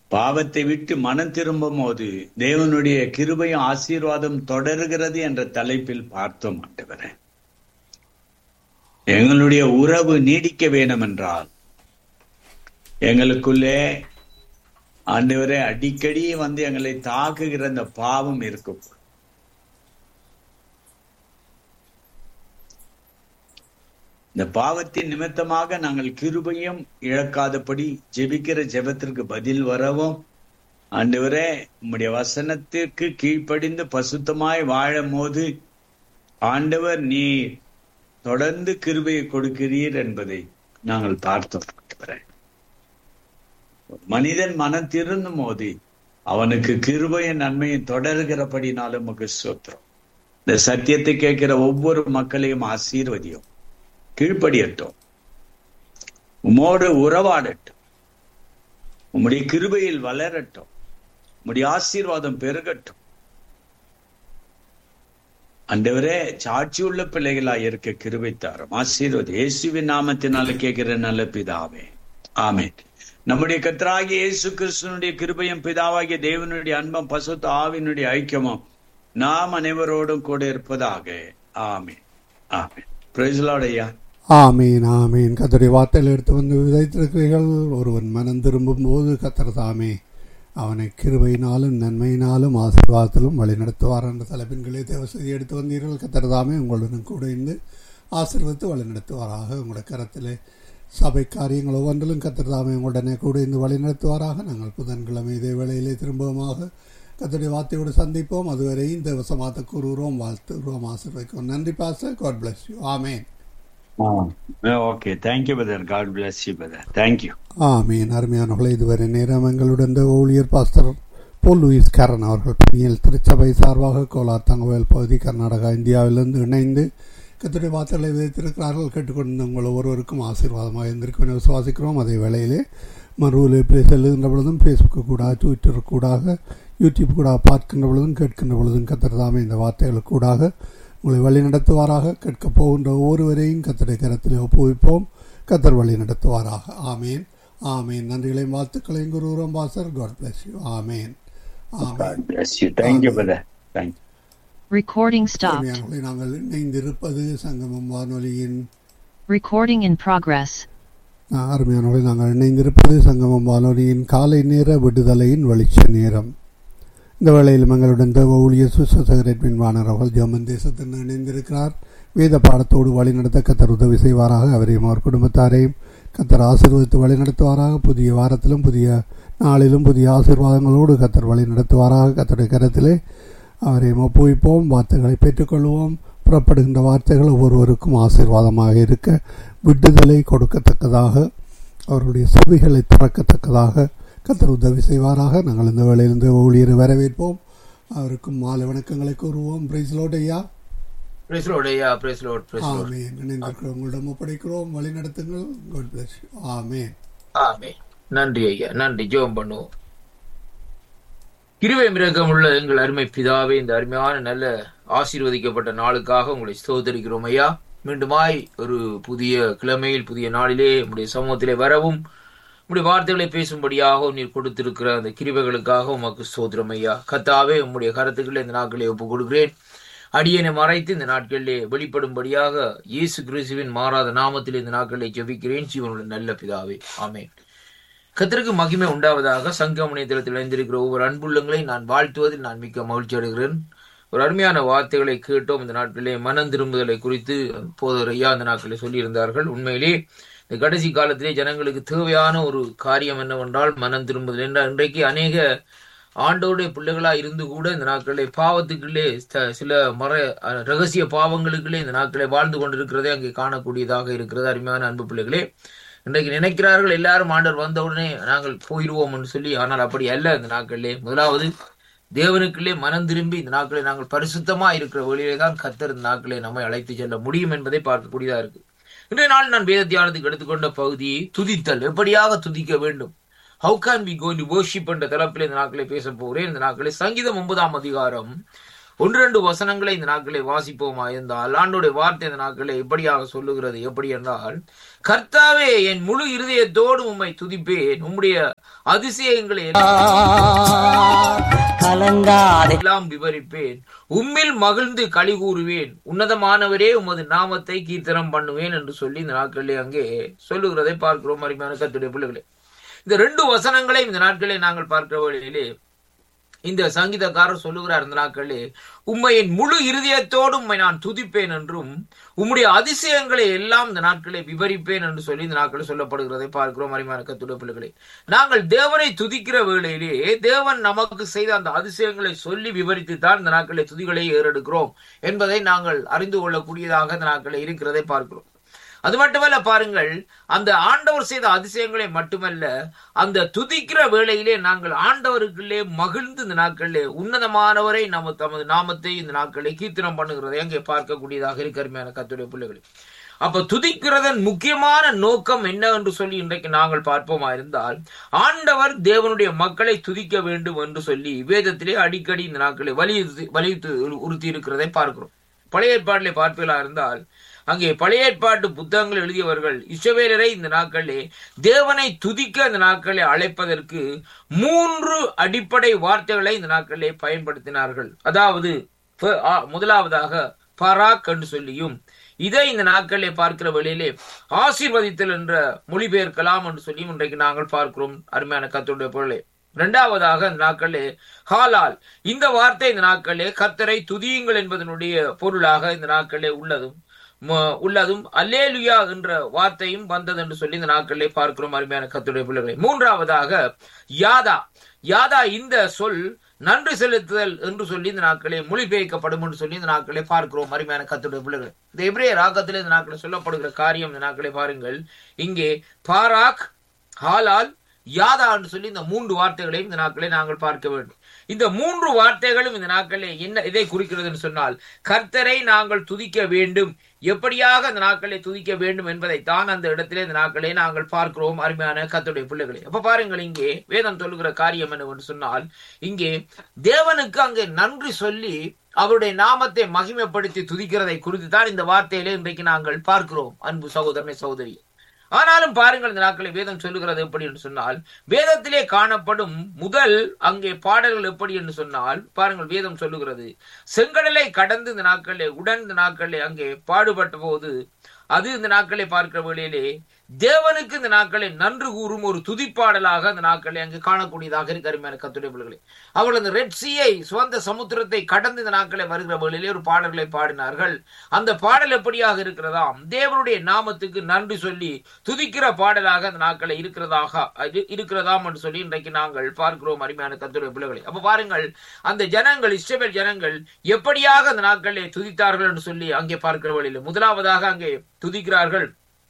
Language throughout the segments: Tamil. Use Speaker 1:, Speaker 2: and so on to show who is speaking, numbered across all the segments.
Speaker 1: பாவத்தை விட்டு மனம் திரும்பும் போது தேவனுடைய கிருபையும் ஆசீர்வாதம் தொடர்கிறது என்ற தலைப்பில் பார்த்தோம் ஆண்டவரே எங்களுடைய உறவு நீடிக்க வேணும் என்றால் எங்களுக்குள்ளே ஆண்டவரே அடிக்கடி வந்து எங்களை தாக்குகிற அந்த பாவம் இருக்கும் இந்த பாவத்தின் நிமித்தமாக நாங்கள் கிருபையும் இழக்காதபடி ஜெபிக்கிற ஜெபத்திற்கு பதில் வரவும் ஆண்டவரே உம்முடைய வசனத்திற்கு கீழ்ப்படிந்து பசுத்தமாய் வாழும் போது ஆண்டவர் நீ தொடர்ந்து கிருபையை கொடுக்கிறீர் என்பதை நாங்கள் பார்த்தோம் ஆண்டவரே. மனிதன் மனம் திருந்தும் போது அவனுக்கு கிருபையின் நன்மையை தொடர்கிறபடினாலும் உமக்கு சோத்திரம் இந்த சத்தியத்தை கேட்கிற ஒவ்வொரு மக்களையும் ஆசீர்வதியும் கீழ்ப்படியட்டும் உம்மோடு உறவாடட்டும் உம்முடைய கிருபையில் வளரட்டும் உம்முடைய ஆசீர்வாதம் பெருகட்டும் அண்டவரே சாட்சியுள்ள பிள்ளைகளாய் இருக்க கிருபை தாரும் ஆசீர்வாத இயேசுவின் நாமத்தினால கேட்கிற நல்ல பிதாவே ஆமென் நம்முடைய கத்தராகிய இயேசு கிறிஸ்துவனுடைய கிருபையும் பிதாவாகிய தேவனுடைய அன்பம் பசுத்த ஆவினுடைய ஐக்கியமும் நாம் அனைவரோடும் கூட இருப்பதாக ஆமென் ஆமென் பிரைஸ்லாட் ஐயா
Speaker 2: ஆமீன் ஆமீன் கத்தருடைய வார்த்தையில் எடுத்து வந்து விதைத்திருக்கிறீர்கள் ஒருவன் மனம் திரும்பும் போது கத்தர் தாமே அவனை கிருபையினாலும் நன்மையினாலும் ஆசீர்வாதத்திலும் வழிநடத்துவார் என்ற தலைப்பின்களே தேவசதி எடுத்து வந்தீர்கள் கத்தர் தாமே உங்களுடன் கூட இருந்து ஆசீர்வதித்து வழிநடத்துவாராக உங்களுடைய கரத்திலே சபை காரியங்கள் ஒவ்வொன்றிலும் கத்தர் தாமே உங்களுடனே கூட இருந்து வழிநடத்துவாராக நாங்கள் புதன்கிழமை இதே வேளையிலே திரும்பவுமாக கத்தருடைய வார்த்தையோடு சந்திப்போம் அதுவரை இந்த வசமாத்த கூறுகிறோம் வாழ்த்துகிறோம் ஆசீர்வதிக்கிறோம் நன்றி பாச காட் பிளஸ் யூ ஆமேன்
Speaker 1: okay thank you brother God bless you brother thank you
Speaker 2: ஆமீன் அருமையானவர்களே இதுவரை நேரம் எங்களுடன் இந்த ஊழியர் பாஸ்டர் போல் லூயிஸ் கரன் அவர்கள் பணியில் திருச்சபை சார்பாக கோலார் தங்கவேல் பகுதி கர்நாடகா இந்தியாவிலிருந்து இணைந்து கத்துடைய வார்த்தைகளை விதைத்திருக்கிறார்கள் கேட்டுக்கொண்டு உங்கள் ஒவ்வொருவருக்கும் ஆசீர்வாதமாக இருந்திருக்கும் என விசுவாசிக்கிறோம் அதே வேளையிலே மறுவில் இப்படி செல்லுகின்ற பொழுதும் ஃபேஸ்புக்கு கூட ட்விட்டர் கூடாக யூடியூப் கூட பார்க்கின்ற பொழுதும் கேட்கின்ற பொழுதும் கத்தர் தாமே இந்த வார்த்தைகளுக்கு கூடாக உங்களை வழி நடத்துவாராக கேட்கப் போகின்ற ஒவ்வொருவரையும் கத்தருடைய கரத்தில் ஒப்புவிப்போம் கத்தர் வழி நடத்துவாராக ஆமேன் ஆமேன் நன்றிகளையும் வாழ்த்துக்களையும் குருவரம் பாசர் காட் பிளஸ் யூ ஆமேன் ஆமேன்
Speaker 1: God bless you thank you brother thank you
Speaker 3: Recording stopped.
Speaker 2: அருமையானவர்களே, நாங்கள் இணைந்திருப்பது சங்கமம் வானொலியின்
Speaker 3: Recording in progress.
Speaker 2: ஆஹ், அருமையானவர்களே நாங்கள் இணைந்திருப்பது சங்கமம் வானொலியின் காலை நேர விடுதலையின் வெளிச்ச நேரம் இந்த வேளையில் எங்களுடன் தேவ ஊழியர் சுசகரட்பின் வாணர் அவர்கள் ஜெர்மன் தேசத்தில் இணைந்திருக்கிறார் வேத பாடத்தோடு வழிநடத்த கத்தர் உதவி செய்வாராக அவரையும் அவர் குடும்பத்தாரையும் கத்தர் ஆசீர்வதித்து வழிநடத்துவாராக புதிய வாரத்திலும் புதிய நாளிலும் புதிய ஆசீர்வாதங்களோடு கத்தர் வழி நடத்துவாராக கத்தருடைய கரத்திலே அவரை ஒப்புவிப்போம் வார்த்தைகளை பெற்றுக்கொள்வோம் புறப்படுகின்ற வார்த்தைகள் ஒவ்வொருவருக்கும் ஆசீர்வாதமாக இருக்க விடுதலை கொடுக்கத்தக்கதாக அவருடைய செவிகளை திறக்கத்தக்கதாக கத்தர் உதவி செய்வாராக நாங்கள் இந்த வேளையிலிருந்து ஊழியரை வரவேற்போம் அவருக்கும் மாலை வணக்கங்களை கூறுவோம் பிரைஸ்லோட் ஐயா
Speaker 4: Praise Lord, ஐயா praise Lord, praise Lord.
Speaker 2: ஆமேன் இணைந்திருக்கிற உங்களிடம் ஒப்படைக்கிறோம் வழி நடத்துங்கள் God bless you. ஆமேன்
Speaker 4: ஆமென். நன்றி ஐயா நன்றி ஜெபம் பண்ணுவோம் கிருவை மிருகம் உள்ள எங்கள் அருமை பிதாவே இந்த அருமையான நல்ல ஆசீர்வதிக்கப்பட்ட நாளுக்காக உங்களை ஸ்தோத்தரிக்கிறோம் ஐயா மீண்டுமாய் ஒரு புதிய கிழமையில் புதிய நாளிலே உங்களுடைய சமூகத்திலே வரவும் உங்களுடைய வார்த்தைகளை பேசும்படியாக நீர் கொடுத்திருக்கிற அந்த கிருவைகளுக்காக உமக்கு ஸ்தோத்திரம் ஐயா கத்தாவே உம்முடைய கருத்துக்களை இந்த நாட்களை ஒப்புக் கொடுக்கிறேன் அடியனை மறைத்து இந்த நாட்களிலே வெளிப்படும்படியாக இயேசு கிறிஸ்துவின் மாறாத நாமத்தில் இந்த நாட்களை ஜெபிக்கிறேன் ஜீவனுள்ள நல்ல பிதாவே ஆமென் கத்திற்கு மகிமை உண்டாவதாக சங்கம் இணையதளத்தில் இணைந்திருக்கிற ஒவ்வொரு அன்புள்ளங்களை நான் வாழ்த்துவதில் நான் மிக்க மகிழ்ச்சி அடைகிறேன் ஒரு அருமையான வார்த்தைகளை கேட்டோம் இந்த நாட்களிலே மனம் திரும்புதலை குறித்து போதர் ஐயா இந்த நாட்களில் சொல்லியிருந்தார்கள் உண்மையிலே இந்த கடைசி காலத்திலே ஜனங்களுக்கு தேவையான ஒரு காரியம் என்னவென்றால் மனம் திரும்புதல் என்றால் இன்றைக்கு அநேக ஆண்டோடைய பிள்ளைகளா இருந்து கூட இந்த நாட்களிலே பாவத்துக்குள்ளே ச- சில மற அஹ், ரகசிய பாவங்களுக்குள்ளே இந்த நாட்களை வாழ்ந்து கொண்டிருக்கிறதே அங்கே காணக்கூடியதாக இருக்கிறது அருமையான அன்பு பிள்ளைகளே இன்றைக்கு நினைக்கிறார்கள் எல்லாரும் ஆண்டவர் வந்தவுடனே நாங்கள் போயிடுவோம் என்று சொல்லி ஆனால் அப்படி அல்ல இந்த நாட்களிலே முதலாவது தேவனுக்குள்ளே மனம் திரும்பி இந்த நாட்களை நாங்கள் பரிசுத்தமா இருக்கிற வழியிலே தான் கத்தர் இந்த நாட்களை நம்மை அழைத்து செல்ல முடியும் என்பதை பார்க்கக்கூடியதா இருக்கு இன்றைய நாள் நான் வேத தியானத்துக்கு எடுத்துக்கொண்ட பகுதியை துதித்தல் எப்படியாக துதிக்க வேண்டும் how can we going to worship என்ற தலைப்பில் இந்த நாட்களை பேச போகிறேன் இந்த நாட்களை சங்கீதம் ஒன்பதாம் அதிகாரம் ஒன்று ரெண்டு வசனங்களை இந்த நாட்களை வாசிப்போமா இருந்தால் ஆண்டோடைய வார்த்தை இந்த நாட்களை எப்படியாக சொல்லுகிறது எப்படி என்றால் கர்த்தாவே என் முழு இருதயத்தோடு உம்மை துதிப்பேன் உம்முடைய அதிசயங்களை
Speaker 5: கலங்காதே
Speaker 4: எல்லாம் விவரிப்பேன் உம்மில் மகிழ்ந்து களி கூறுவேன் உன்னதமானவரே உமது நாமத்தை கீர்த்தனம் பண்ணுவேன் என்று சொல்லி இந்த நாட்களிலே அங்கே சொல்லுகிறதை பார்க்கிறோம் அருமையான கத்துடைய பிள்ளைகளே இந்த ரெண்டு வசனங்களை இந்த நாட்களை நாங்கள் பார்க்கிற வழியிலே இந்த சங்கீதக்காரர் சொல்லுகிறார் இந்த நாட்களே உம்மையின் முழு இருதயத்தோடு உம்மை நான் துதிப்பேன் என்றும் உம்முடைய அதிசயங்களை எல்லாம் இந்த நாட்களை விவரிப்பேன் என்று சொல்லி இந்த நாட்களில் சொல்லப்படுகிறதை பார்க்கிறோம் அரிமான கத்துடைய பிள்ளைகளே நாங்கள் தேவனை துதிக்கிற வேளையிலே தேவன் நமக்கு செய்த அந்த அதிசயங்களை சொல்லி விவரித்து தான் இந்த நாட்களை துதிகளை ஏறெடுக்கிறோம் என்பதை நாங்கள் அறிந்து கொள்ளக்கூடியதாக இந்த நாட்களை இருக்கிறதை பார்க்கிறோம் அது மட்டுமல்ல பாருங்கள் அந்த ஆண்டவர் செய்த அதிசயங்களை மட்டுமல்ல அந்த துதிக்கிற வேளையிலே நாங்கள் ஆண்டவருக்குள்ளே மகிழ்ந்து இந்த நாட்களிலே உன்னதமானவரை நம்ம தமது நாமத்தை இந்த நாட்களை கீர்த்தனம் பண்ணுகிறதை அங்கே பார்க்கக்கூடியதாக இருக்கு அருமையான கத்துடைய பிள்ளைகள் அப்ப துதிக்கிறதன் முக்கியமான நோக்கம் என்ன என்று சொல்லி இன்றைக்கு நாங்கள் பார்ப்போமா இருந்தால் ஆண்டவர் தேவனுடைய மக்களை துதிக்க வேண்டும் என்று சொல்லி வேதத்திலே அடிக்கடி இந்த நாட்களை வலியுறுத்தி வலியுறுத்தி உறுத்தி இருக்கிறதை பார்க்கிறோம் பழைய ஏற்பாட்டிலே பார்ப்பீர்களா இருந்தால் அங்கே பழைய ஏற்பாட்டு புத்தகங்கள் எழுதியவர்கள் இஸ்ரவேலரை இந்த நாட்களிலே தேவனை துதிக்க இந்த நாட்களை அழைப்பதற்கு மூன்று அடிப்படை வார்த்தைகளை இந்த நாட்களிலே பயன்படுத்தினார்கள் அதாவது ஃப- ஆ, முதலாவதாக பராக் என்று சொல்லியும் இதை இந்த நாட்களிலே பார்க்கிற வழியிலே ஆசீர்வதித்தல் என்ற மொழிபெயர்க்கலாம் என்று சொல்லியும் இன்றைக்கு நாங்கள் பார்க்கிறோம் அருமையான கத்தோடைய பொருளை இரண்டாவதாக இந்த நாட்களிலே ஹாலால் இந்த வார்த்தை இந்த நாட்களிலே கர்த்தரை துதியுங்கள் என்பதனுடைய பொருளாக இந்த நாட்களிலே உள்ளதும் ம- உள்ளதும் அல்லேலுயா என்ற வார்த்தையும் வந்தது என்று சொல்லி இந்த நாட்களிலே பார்க்கிறோம் அருமையான கத்துடைய பிள்ளைகளை மூன்றாவதாக யாதா யாதா இந்த சொல் நன்றி செலுத்துதல் என்று சொல்லி இந்த நாட்களே மொழிபெயர்க்கப்படும் என்று சொல்லி இந்த நாட்களே பார்க்கிறோம் அருமையான கத்துடைய பிள்ளைகள் இந்த எபிரேய ராகத்திலே இந்த நாட்களில் சொல்லப்படுகிற காரியம் இந்த நாட்களை பாருங்கள் இங்கே பாராக் ஹாலால் யாதா என்று சொல்லி இந்த மூன்று வார்த்தைகளையும் இந்த நாட்களை நாங்கள் பார்க்க வேண்டும் இந்த மூன்று வார்த்தைகளும் இந்த நாட்களே என்ன இதை குறிக்கிறது என்று சொன்னால் கர்த்தரை நாங்கள் துதிக்க வேண்டும் எப்படியாக அந்த நாட்களை துதிக்க வேண்டும் என்பதை தான் அந்த இடத்திலே இந்த நாட்களை நாங்கள் பார்க்கிறோம் அருமையான கர்த்தருடைய பிள்ளைகளை அப்ப பாருங்கள் இங்கே வேதம் சொல்லுகிற காரியம் என்னவென்று சொன்னால் இங்கே தேவனுக்கு அங்கே நன்றி சொல்லி அவருடைய நாமத்தை மகிமைப்படுத்தி துதிக்கிறதை குறித்து தான் இந்த வார்த்தையிலே இன்றைக்கு நாங்கள் பார்க்கிறோம் அன்பு சகோதரனை சகோதரி ஆனாலும் பாருங்கள் இந்த நாட்களை வேதம் சொல்லுகிறது எப்படி என்று சொன்னால் வேதத்திலே காணப்படும் முதல் அங்கே பாடல்கள் எப்படி என்று சொன்னால் பாருங்கள் வேதம் சொல்லுகிறது செங்கடலை கடந்து இந்த நாட்களிலே உடன் இந்த நாட்களிலே அங்கே பாடுபட்ட போது அது இந்த நாட்களை பார்க்கிற வேளையிலே தேவனுக்கு இந்த நாட்களை நன்று கூறும் ஒரு துதிப்பாடலாக அந்த நாட்களை அங்கு காணக்கூடியதாக இருக்கு அருமையான கத்துடைய பிள்ளைகளே அவர்கள் அந்த ரெட் சீயை சுவந்த சமுத்திரத்தை கடந்து இந்த நாட்களை வருகிற வேளையிலே ஒரு பாடல்களை பாடினார்கள் அந்த பாடல் எப்படியாக இருக்கிறதாம் தேவனுடைய நாமத்துக்கு நன்றி சொல்லி துதிக்கிற பாடலாக அந்த நாட்களை இருக்கிறதாக அது இருக்கிறதாம் என்று சொல்லி இன்றைக்கு நாங்கள் பார்க்கிறோம் அருமையான கத்துடைய பிள்ளைகளை அப்ப பாருங்கள் அந்த ஜனங்கள் இஸ்ரவேல் ஜனங்கள் எப்படியாக அந்த நாட்களை துதித்தார்கள் என்று சொல்லி அங்கே பார்க்கிற வழியில் முதலாவதாக அங்கே துதிக்கிறார்கள்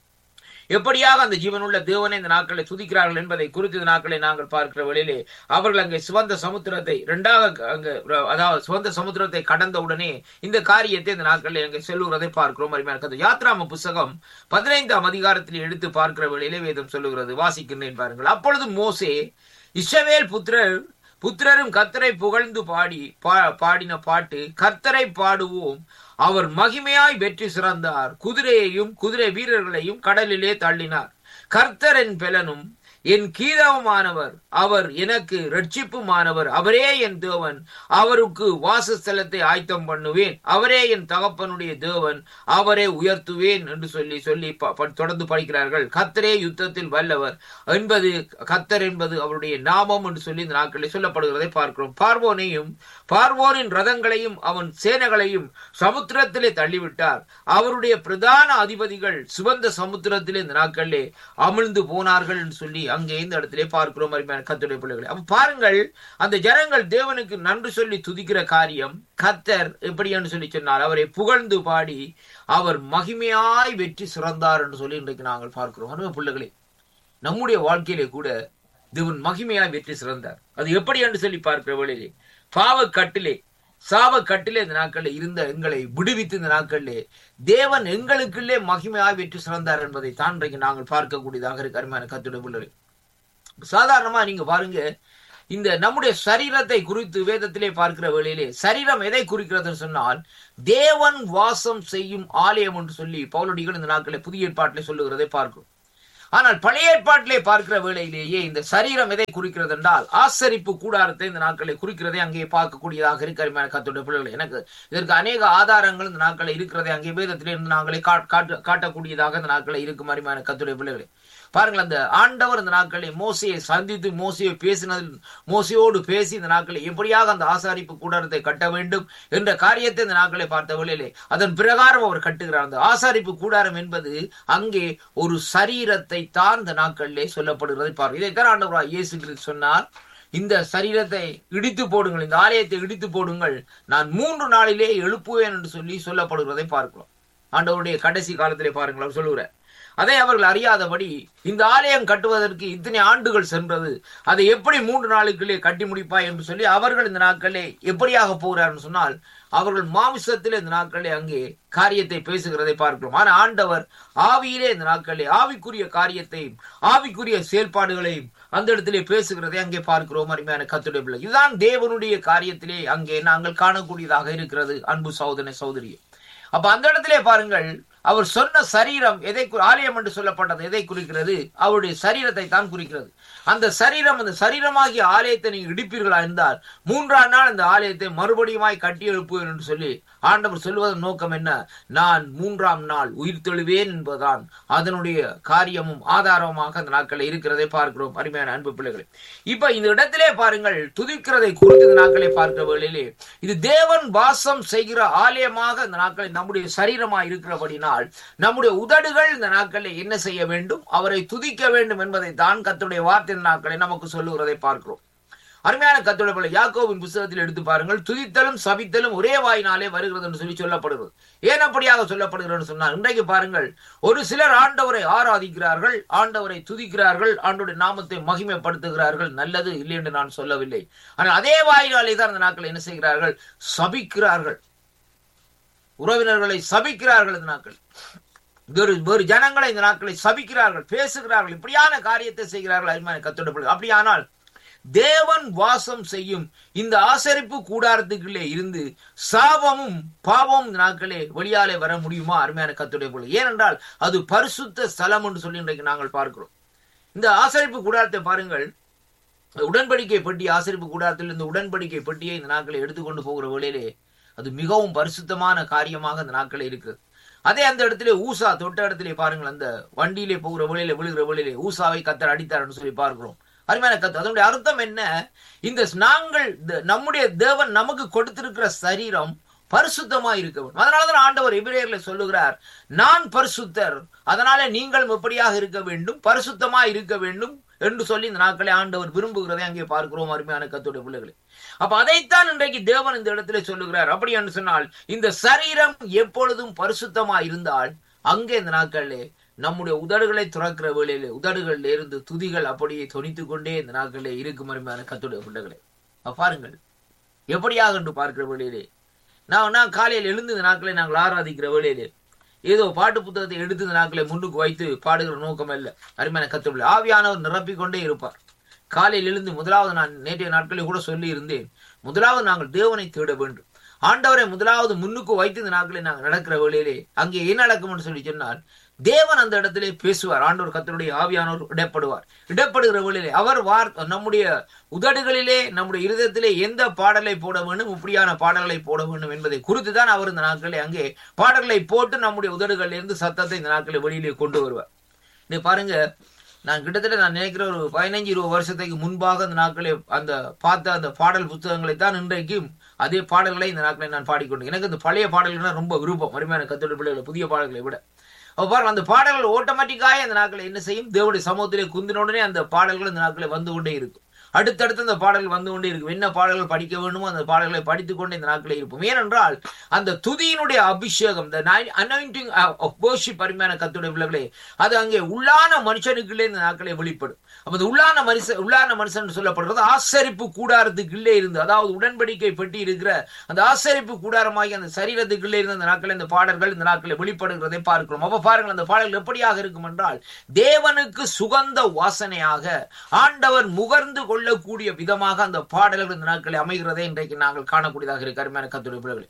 Speaker 4: எப்படியாக அந்த ஜீவனுள்ள தேவனை இந்த நாட்களை துதிக்கிறார்கள் என்பதை குறித்து இந்த நாட்களை நாங்கள் பார்க்கிற வழியிலே அவர்கள் அங்கே சிவந்த சமுத்திரத்தை இரண்டாக அங்க அதாவது சிவந்த சமுத்திரத்தை கடந்த உடனே இந்த காரியத்தை இந்த நாட்களில் அங்கே செல்லுகிறதை பார்க்கிறோம் அருமையான கதை யாத்ராம புஸ்தகம் பதினைந்தாம் அதிகாரத்தில் எடுத்து பார்க்கிற வேளையிலே வேதம் சொல்லுகிறது வாசிக்கின்றேன் பாருங்கள் அப்பொழுது மோசே இஸ்ரவேல் புத்திரர் புத்திரரும் கர்த்தரை புகழ்ந்து பாடி பா- பாடின பாட்டு கர்த்தரை பாடுவோம் அவர் மகிமையாய் வெற்றி சிறந்தார் குதிரையையும் குதிரை வீரர்களையும் கடலிலே தள்ளினார் கர்த்தர் என் பெலனும் என் கீதவுமானவர் அவர் எனக்கு ரட்சிப்புமானவர் அவரே என் தேவன் அவருக்கு வாசஸ்தலத்தை ஆயத்தம் பண்ணுவேன் அவரே என் தகப்பனுடைய தேவன் அவரை உயர்த்துவேன் என்று சொல்லி சொல்லி ப- ப- தொடர்ந்து படிக்கிறார்கள் கத்தரே யுத்தத்தில் வல்லவர் என்பது கத்தர் என்பது அவருடைய நாமம் என்று சொல்லி இந்த நாட்களில் சொல்லப்படுகிறதை பார்க்கிறோம் பார்வோனையும் பார்வோனின் ரதங்களையும் அவன் சேனைகளையும் சமுத்திரத்திலே தள்ளிவிட்டார் அவருடைய பிரதான அதிபதிகள் சிவந்த சமுத்திரத்திலே இந்த நாட்களிலே அமிழ்ந்து போனார்கள் என்று சொல்லி அங்கே இந்த இடத்திலே பார்க்கிறோம் அருமையான கத்துடைய பிள்ளைகளை அப்ப பாருங்கள் அந்த ஜனங்கள் தேவனுக்கு நன்றி சொல்லி துதிக்கிற காரியம் கத்தர் எப்படி என்று சொல்லி சொன்னார் அவரை புகழ்ந்து பாடி அவர் மகிமையாய் வெற்றி சிறந்தார் என்று சொல்லி இன்றைக்கு நாங்கள் பார்க்கிறோம் அருமை பிள்ளைகளே நம்முடைய வாழ்க்கையிலே கூட தேவன் மகிமையாய் வெற்றி சிறந்தார் அது எப்படி என்று சொல்லி பார்க்கிற வேளையிலே பாவ கட்டிலே சாவ கட்டிலே இந்த நாட்களில் இருந்த எங்களை விடுவித்து இந்த நாட்களிலே தேவன் எங்களுக்குள்ளே மகிமையாய் வெற்றி சிறந்தார் என்பதை தான் இன்றைக்கு நாங்கள் பார்க்கக்கூடியதாக இருக்கு அருமையான கத்துடைய பிள்ளைகளே சாதாரணமா நீங்க பாருங்க இந்த நம்முடைய சரீரத்தை குறித்து வேதத்திலே பார்க்கிற வேளையிலே சரீரம் எதை குறிக்கிறதுன்னு சொன்னால் தேவன் வாசம் செய்யும் ஆலயம் என்று சொல்லி பவுலடிகள் இந்த நாட்களை புதிய ஏற்பாட்டிலே சொல்லுகிறதை பார்க்கிறோம் ஆனால் பழைய ஏற்பாட்டிலே பார்க்கிற வேளையிலேயே இந்த சரீரம் எதை குறிக்கிறது என்றால் ஆசரிப்பு கூடாரத்தை இந்த நாட்களை குறிக்கிறதை அங்கே பார்க்கக்கூடியதாக இருக்கு அருமையான கத்துடைய பிள்ளைகள் எனக்கு இதற்கு அநேக ஆதாரங்கள் இந்த நாட்களை இருக்கிறதை அங்கே வேதத்திலே இருந்து நாங்களே காட்- காட்டு காட்டக்கூடியதாக இந்த நாட்களை இருக்கும் அருமையான கத்துடைய பிள்ளைகளே பாருங்கள் அந்த ஆண்டவர் இந்த நாட்களை மோசையை சந்தித்து மோசையை பேசினதில் மோசையோடு பேசி இந்த நாட்களை எப்படியாக அந்த ஆசாரிப்பு கூடாரத்தை கட்ட வேண்டும் என்ற காரியத்தை இந்த நாட்களை பார்த்த வேளையிலே அதன் பிரகாரம் அவர் கட்டுகிறார் அந்த ஆசாரிப்பு கூடாரம் என்பது அங்கே ஒரு சரீரத்தை தான் இந்த நாட்களிலே சொல்லப்படுகிறதை பாருங்கள் இதைத்தான் ஆண்டவராக இயேசு கிறிஸ்து சொன்னார் இந்த சரீரத்தை இடித்து போடுங்கள் இந்த ஆலயத்தை இடித்து போடுங்கள் நான் மூன்று நாளிலே எழுப்புவேன் என்று சொல்லி சொல்லப்படுகிறதை பார்க்கிறோம் ஆண்டவருடைய கடைசி காலத்திலே பாருங்கள் அவர் சொல்லுகிறார் அதை அவர்கள் அறியாதபடி இந்த ஆலயம் கட்டுவதற்கு இத்தனை ஆண்டுகள் சென்றது அதை எப்படி மூன்று நாளுக்குள்ளே கட்டி முடிப்பாய் என்று சொல்லி அவர்கள் இந்த நாட்களே எப்படியாக போகிறார்கள் சொன்னால் அவர்கள் மாமிசத்திலே இந்த நாட்களே அங்கே காரியத்தை பேசுகிறதை பார்க்கிறோம் ஆனால் ஆண்டவர் ஆவியிலே இந்த நாட்களே ஆவிக்குரிய காரியத்தையும் ஆவிக்குரிய செயல்பாடுகளையும் அந்த இடத்திலே பேசுகிறதை அங்கே பார்க்கிறோம் அருமையான கத்துடைய பிள்ளை இதுதான் தேவனுடைய காரியத்திலே அங்கே நாங்கள் காணக்கூடியதாக இருக்கிறது அன்பு சகோதரனை சகோதரியே அப்ப அந்த இடத்திலே பாருங்கள் அவர் சொன்ன சரீரம் எதை குறி- ஆலயம் என்று சொல்லப்பட்டது எதை குறிக்கிறது அவருடைய சரீரத்தை தான் குறிக்கிறது அந்த சரீரம் அந்த சரீரமாகிய ஆலயத்தை நீங்க இடிப்பீர்களா இருந்தால் மூன்றாம் நாள் அந்த ஆலயத்தை மறுபடியுமாய் கட்டி எழுப்புவேன் என்று சொல்லி ஆண்டவர் சொல்வதன் நோக்கம் என்ன நான் மூன்றாம் நாள் உயிர் தெழுவேன் என்பதுதான் அதனுடைய காரியமும் ஆதாரமாக அந்த நாட்களில் இருக்கிறதை பார்க்கிறோம் அருமையான அன்பு பிள்ளைகளே இப்ப இந்த இடத்திலே பாருங்கள் துதிக்கிறதை குறித்து இந்த நாட்களை பார்க்கிற வேளையிலே இது தேவன் வாசம் செய்கிற ஆலயமாக இந்த நாட்களில் நம்முடைய சரீரமா இருக்கிறபடினால் நம்முடைய உதடுகள் இந்த நாட்களில் என்ன செய்ய வேண்டும் அவரை துதிக்க வேண்டும் என்பதை தான் கத்துடைய வார்த்தை இந்த நாட்களை நமக்கு சொல்லுகிறதை பார்க்கிறோம் அருமையான கத்துடைய யாக்கோவின் புஸ்தகத்தில் எடுத்து பாருங்கள் துதித்தலும் சபித்தலும் ஒரே வாயினாலே வருகிறது என்று சொல்லி சொல்லப்படுகிறது ஏன் அப்படியாக சொல்லப்படுகிறது சொன்னால் இன்றைக்கு பாருங்கள் ஒரு சிலர் ஆண்டவரை ஆராதிக்கிறார்கள் ஆண்டவரை துதிக்கிறார்கள் ஆண்டோடைய நாமத்தை மகிமைப்படுத்துகிறார்கள் நல்லது இல்லை என்று நான் சொல்லவில்லை ஆனால் அதே வாயினாலே தான் அந்த நாட்கள் என்ன செய்கிறார்கள் சபிக்கிறார்கள் உறவினர்களை சபிக்கிறார்கள் இந்த நாட்கள் வேறு வேறு ஜனங்களை இந்த நாட்களை சபிக்கிறார்கள் பேசுகிறார்கள் இப்படியான காரியத்தை செய்கிறார்கள் அருமையான கத்தோட பிள்ளை அப்படியானால் தேவன் வாசம் செய்யும் இந்த ஆசரிப்பு கூடாரத்துக்குள்ளே இருந்து சாபமும் பாவமும் இந்த நாட்களே வெளியாலே வர முடியுமா அருமையான கத்துடைய பிள்ளை ஏனென்றால் அது பரிசுத்த ஸ்தலம் என்று சொல்லி இன்றைக்கு நாங்கள் பார்க்கிறோம் இந்த ஆசரிப்பு கூடாரத்தை பாருங்கள் உடன்படிக்கை பெட்டி ஆசரிப்பு கூடாரத்தில் இந்த உடன்படிக்கை பெட்டியை இந்த நாட்களை எடுத்துக்கொண்டு போகிற வேளையிலே அது மிகவும் பரிசுத்தமான காரியமாக அந்த நாட்களில் இருக்குது அதே அந்த இடத்துல ஊசா தொட்ட இடத்திலே பாருங்கள் அந்த வண்டியிலே போகிற வேளையில விழுகிற வேளையிலே ஊசாவை கத்தர் அடித்தார்னு சொல்லி பார்க்கிறோம் அருமையான கத்து அதனுடைய அர்த்தம் என்ன இந்த நாங்கள் த- நம்முடைய தேவன் நமக்கு கொடுத்திருக்கிற சரீரம் பரிசுத்தமா இருக்க வேண்டும் அதனாலதான் ஆண்டவர் எபிரேயர்ல சொல்லுகிறார் நான் பரிசுத்தர் அதனால நீங்களும் எப்படியாக இருக்க வேண்டும் பரிசுத்தமா இருக்க வேண்டும் என்று சொல்லி இந்த நாட்களை ஆண்டவர் விரும்புகிறதை அங்கே பார்க்கிறோம் அருமையான கத்துடைய பிள்ளைகளை அப்ப அதைத்தான் இன்றைக்கு தேவன் இந்த இடத்துல சொல்லுகிறார் அப்படி என்று சொன்னால் இந்த சரீரம் எப்பொழுதும் பரிசுத்தமா இருந்தால் அங்கே இந்த நாட்களிலே நம்முடைய உதடுகளை துறக்கிற வேளையிலே உதடுகளில் இருந்து துதிகள் அப்படியே தொனித்துக் கொண்டே இந்த நாட்களிலே இருக்கும் அருமையான கத்துடைய பிள்ளைகளை அப்ப பாருங்கள் எப்படியாக என்று பார்க்கிற வேளையிலே நான் நான் காலையில் எழுந்து இந்த நாட்களை நாங்கள் ஆராதிக்கிற வேளையிலே ஏதோ பாட்டு புத்தகத்தை எடுத்து இந்த நாட்களை முன்னுக்கு வைத்து பாடுகிற நோக்கம் அல்ல அருமையான கத்துடைய ஆவியானவர் நிரப்பிக் கொண்டே இருப்பார் காலையில் எழுந்து முதலாவது நான் நேற்றைய நாட்களில் கூட சொல்லி இருந்தேன் முதலாவது நாங்கள் தேவனை தேட வேண்டும் ஆண்டவரை முதலாவது முன்னுக்கு வைத்து இந்த நாட்களை நாங்கள் நடக்கிற வேளையிலே அங்கே என்ன நடக்கும் என்று சொல்லி சொன்னால் தேவன் அந்த இடத்திலே பேசுவார் ஆண்டவர் கத்தருடைய ஆவியானவர் இடப்படுவார் இடப்படுகிற வேளையிலே அவர் வார் நம்முடைய உதடுகளிலே நம்முடைய இருதயத்திலே எந்த பாடலை போட வேண்டும் இப்படியான பாடல்களை போட வேண்டும் என்பதை குறித்து தான் அவர் இந்த நாட்களை அங்கே பாடல்களை போட்டு நம்முடைய உதடுகளில் இருந்து சத்தத்தை இந்த நாட்களை வெளியிலே கொண்டு வருவார் நீ பாருங்க நான் கிட்டத்தட்ட நான் நினைக்கிற ஒரு பதினைஞ்சு இருபது வருஷத்துக்கு முன்பாக அந்த நாட்களை அந்த பார்த்த அந்த பாடல் புத்தகங்களை தான் இன்றைக்கும் அதே பாடல்களை இந்த நாட்களை நான் பாடிக்கொண்டு எனக்கு இந்த பழைய பாடல்கள்னா ரொம்ப விருப்பம் அருமையான கத்தோட பிள்ளைகளை புதிய பாடல்களை விட அப்ப பாருங்க அந்த பாடல்கள் ஆட்டோமேட்டிக்காக அந்த நாட்களை என்ன செய்யும் தேவனுடைய சமூகத்திலே குந்தின உடனே அந்த பாடல்கள் இந்த நாட்களை வந்து கொண்டே இருக்கும் அடுத்தடுத்து அந்த பாடல்கள் வந்து கொண்டே இருக்கும் என்ன பாடல்கள் படிக்க வேண்டுமோ அந்த பாடல்களை படித்துக் கொண்டே இந்த நாட்களில் இருப்போம் ஏனென்றால் அந்த துதியினுடைய அபிஷேகம் the anointing of worship அருமையான கத்துடைய பிள்ளைகளே அது அங்கே உள்ளான மனுஷனுக்குள்ளே இந்த நாட்களை வெளிப்படும் அப்ப இந்த உள்ளான மனுஷன் உள்ளான மனுஷன் சொல்லப்படுறது ஆசரிப்பு கூடாரத்துக்குள்ளே இருந்து அதாவது உடன்படிக்கை பெட்டி இருக்கிற அந்த ஆசரிப்பு கூடாரமாகி அந்த சரீரத்துக்குள்ளே இருந்த அந்த நாட்கள் இந்த பாடல்கள் இந்த நாட்களில் வெளிப்படுகிறதை பார்க்கிறோம் அப்ப பாருங்கள் அந்த பாடல்கள் எப்படியாக இருக்கும் என்றால் தேவனுக்கு சுகந்த வாசனையாக ஆண்டவர் முகர்ந்து கொள்ளக்கூடிய விதமாக அந்த பாடல்கள் இந்த நாட்களில் அமைகிறதை இன்றைக்கு நாங்கள் காணக்கூடியதாக இருக்கு அருமையான கத்துடைய பிள்ளைகளே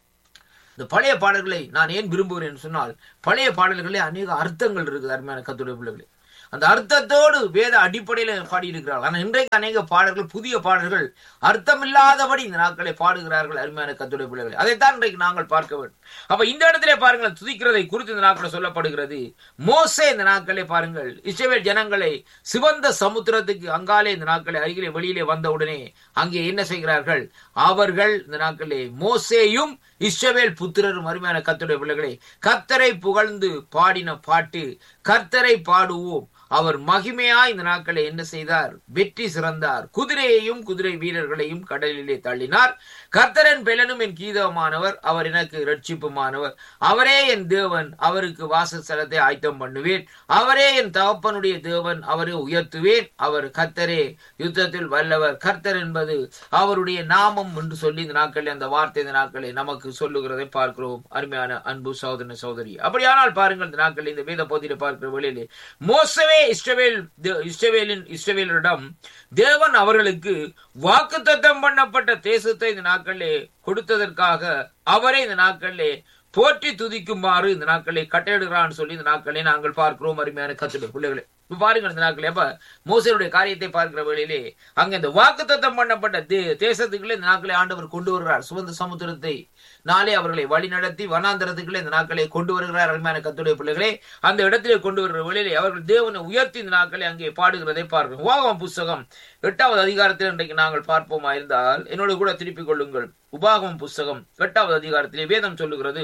Speaker 4: இந்த பழைய பாடல்களை நான் ஏன் விரும்புகிறேன் என்று சொன்னால் பழைய பாடல்களே அநேக அர்த்தங்கள் இருக்குது அருமையான கத்துடைய பிள்ளைகளே அந்த அர்த்தத்தோடு வேத அடிப்படையில பாடியிருக்கிறார்கள் ஆனால் இன்றைக்கு அநேக பாடல்கள் புதிய பாடல்கள் அர்த்தமில்லாதபடி இந்த நாட்களை பாடுகிறார்கள் அருமையான கத்துடைய பிள்ளைகளை அதைத்தான் இன்றைக்கு நாங்கள் பார்க்க வேண்டும் அப்ப இந்த இடத்திலே பாருங்கள் துதிக்கிறதை குறித்து இந்த நாட்களில் சொல்லப்படுகிறது மோசே இந்த நாட்களே பாருங்கள் இஸ்ரவேல் ஜனங்களை சிவந்த சமுத்திரத்துக்கு அங்காலே இந்த நாட்களை அருகிலே வெளியிலே வந்தவுடனே அங்கே என்ன செய்கிறார்கள் அவர்கள் இந்த நாட்களே மோசேயும் இஸ்ரவேல் புத்திரரும் அருமையான கத்துடைய பிள்ளைகளே கர்த்தரை புகழ்ந்து பாடின பாட்டு கர்த்தரை பாடுவோம் அவர் மகிமையா இந்த நாட்களை என்ன செய்தார் வெற்றி சிறந்தார் குதிரையையும் குதிரை வீரர்களையும் கடலிலே தள்ளினார் கர்த்தரன் பெலனும் என் கீதமானவர் அவர் எனக்கு ரட்சிப்புமானவர் அவரே என் தேவன் அவருக்கு வாசஸ்தலத்தை ஆயத்தம் பண்ணுவேன் அவரே என் தகப்பனுடைய தேவன் அவரை உயர்த்துவேன் அவர் கர்த்தரே யுத்தத்தில் வல்லவர் கர்த்தர் என்பது அவருடைய நாமம் என்று சொல்லி இந்த நாட்களில் அந்த வார்த்தை இந்த நாட்களை நமக்கு சொல்லுகிறதை பார்க்கிறோம் அருமையான அன்பு சகோதரன் சகோதரி அப்படியானால் பாருங்கள் இந்த நாட்களில் இந்த வேத பகுதியில பார்க்கிற வேளையிலே மோசவே இஸ்ரவேல் தே- இஸ்ரவேலின் இஸ்ரவேலரிடம் தேவன் அவர்களுக்கு வாக்குத்தத்தம் பண்ணப்பட்ட தேசத்தை இந்த நாட்களிலே கொடுத்ததற்காக அவரே இந்த நாட்களிலே போற்றி துதிக்குமாறு இந்த நாட்களை கட்டளையிடுகிறான்னு சொல்லி இந்த நாட்களை நாங்கள் பார்க்கிறோம் அருமையான கத்துடைய பிள்ளைகளை இப்ப பாருங்கள் இந்த நாட்கள் எப்ப மோசனுடைய காரியத்தை பார்க்கிற வேளையிலே அங்க இந்த வாக்குத்தத்தம் பண்ணப்பட்ட தே- தேசத்துக்குள்ளே இந்த நாட்களை ஆண்டவர் கொண்டு வருகிறார் சுதந்திர சமுத்திரத்தை நாளே அவர்களை வழி நடத்தி வனாந்தரத்துக்குள்ளே இந்த நாட்களை கொண்டு வருகிறார் அருமையான கத்துடைய பிள்ளைகளே அந்த இடத்திலே கொண்டு வருகிற வேளையிலே அவர்கள் தேவனை உயர்த்தி இந்த நாட்களை அங்கே பாடுகிறதை பார்க்கிறோம் உபாகமம் புஸ்தகம் எட்டாவது அதிகாரத்தில் இன்றைக்கு நாங்கள் பார்ப்போமா இருந்தால் என்னோட கூட திருப்பிக் கொள்ளுங்கள் உபாகமம் புஸ்தகம் எட்டாவது அதிகாரத்திலே வேதம் சொல்லுகிறது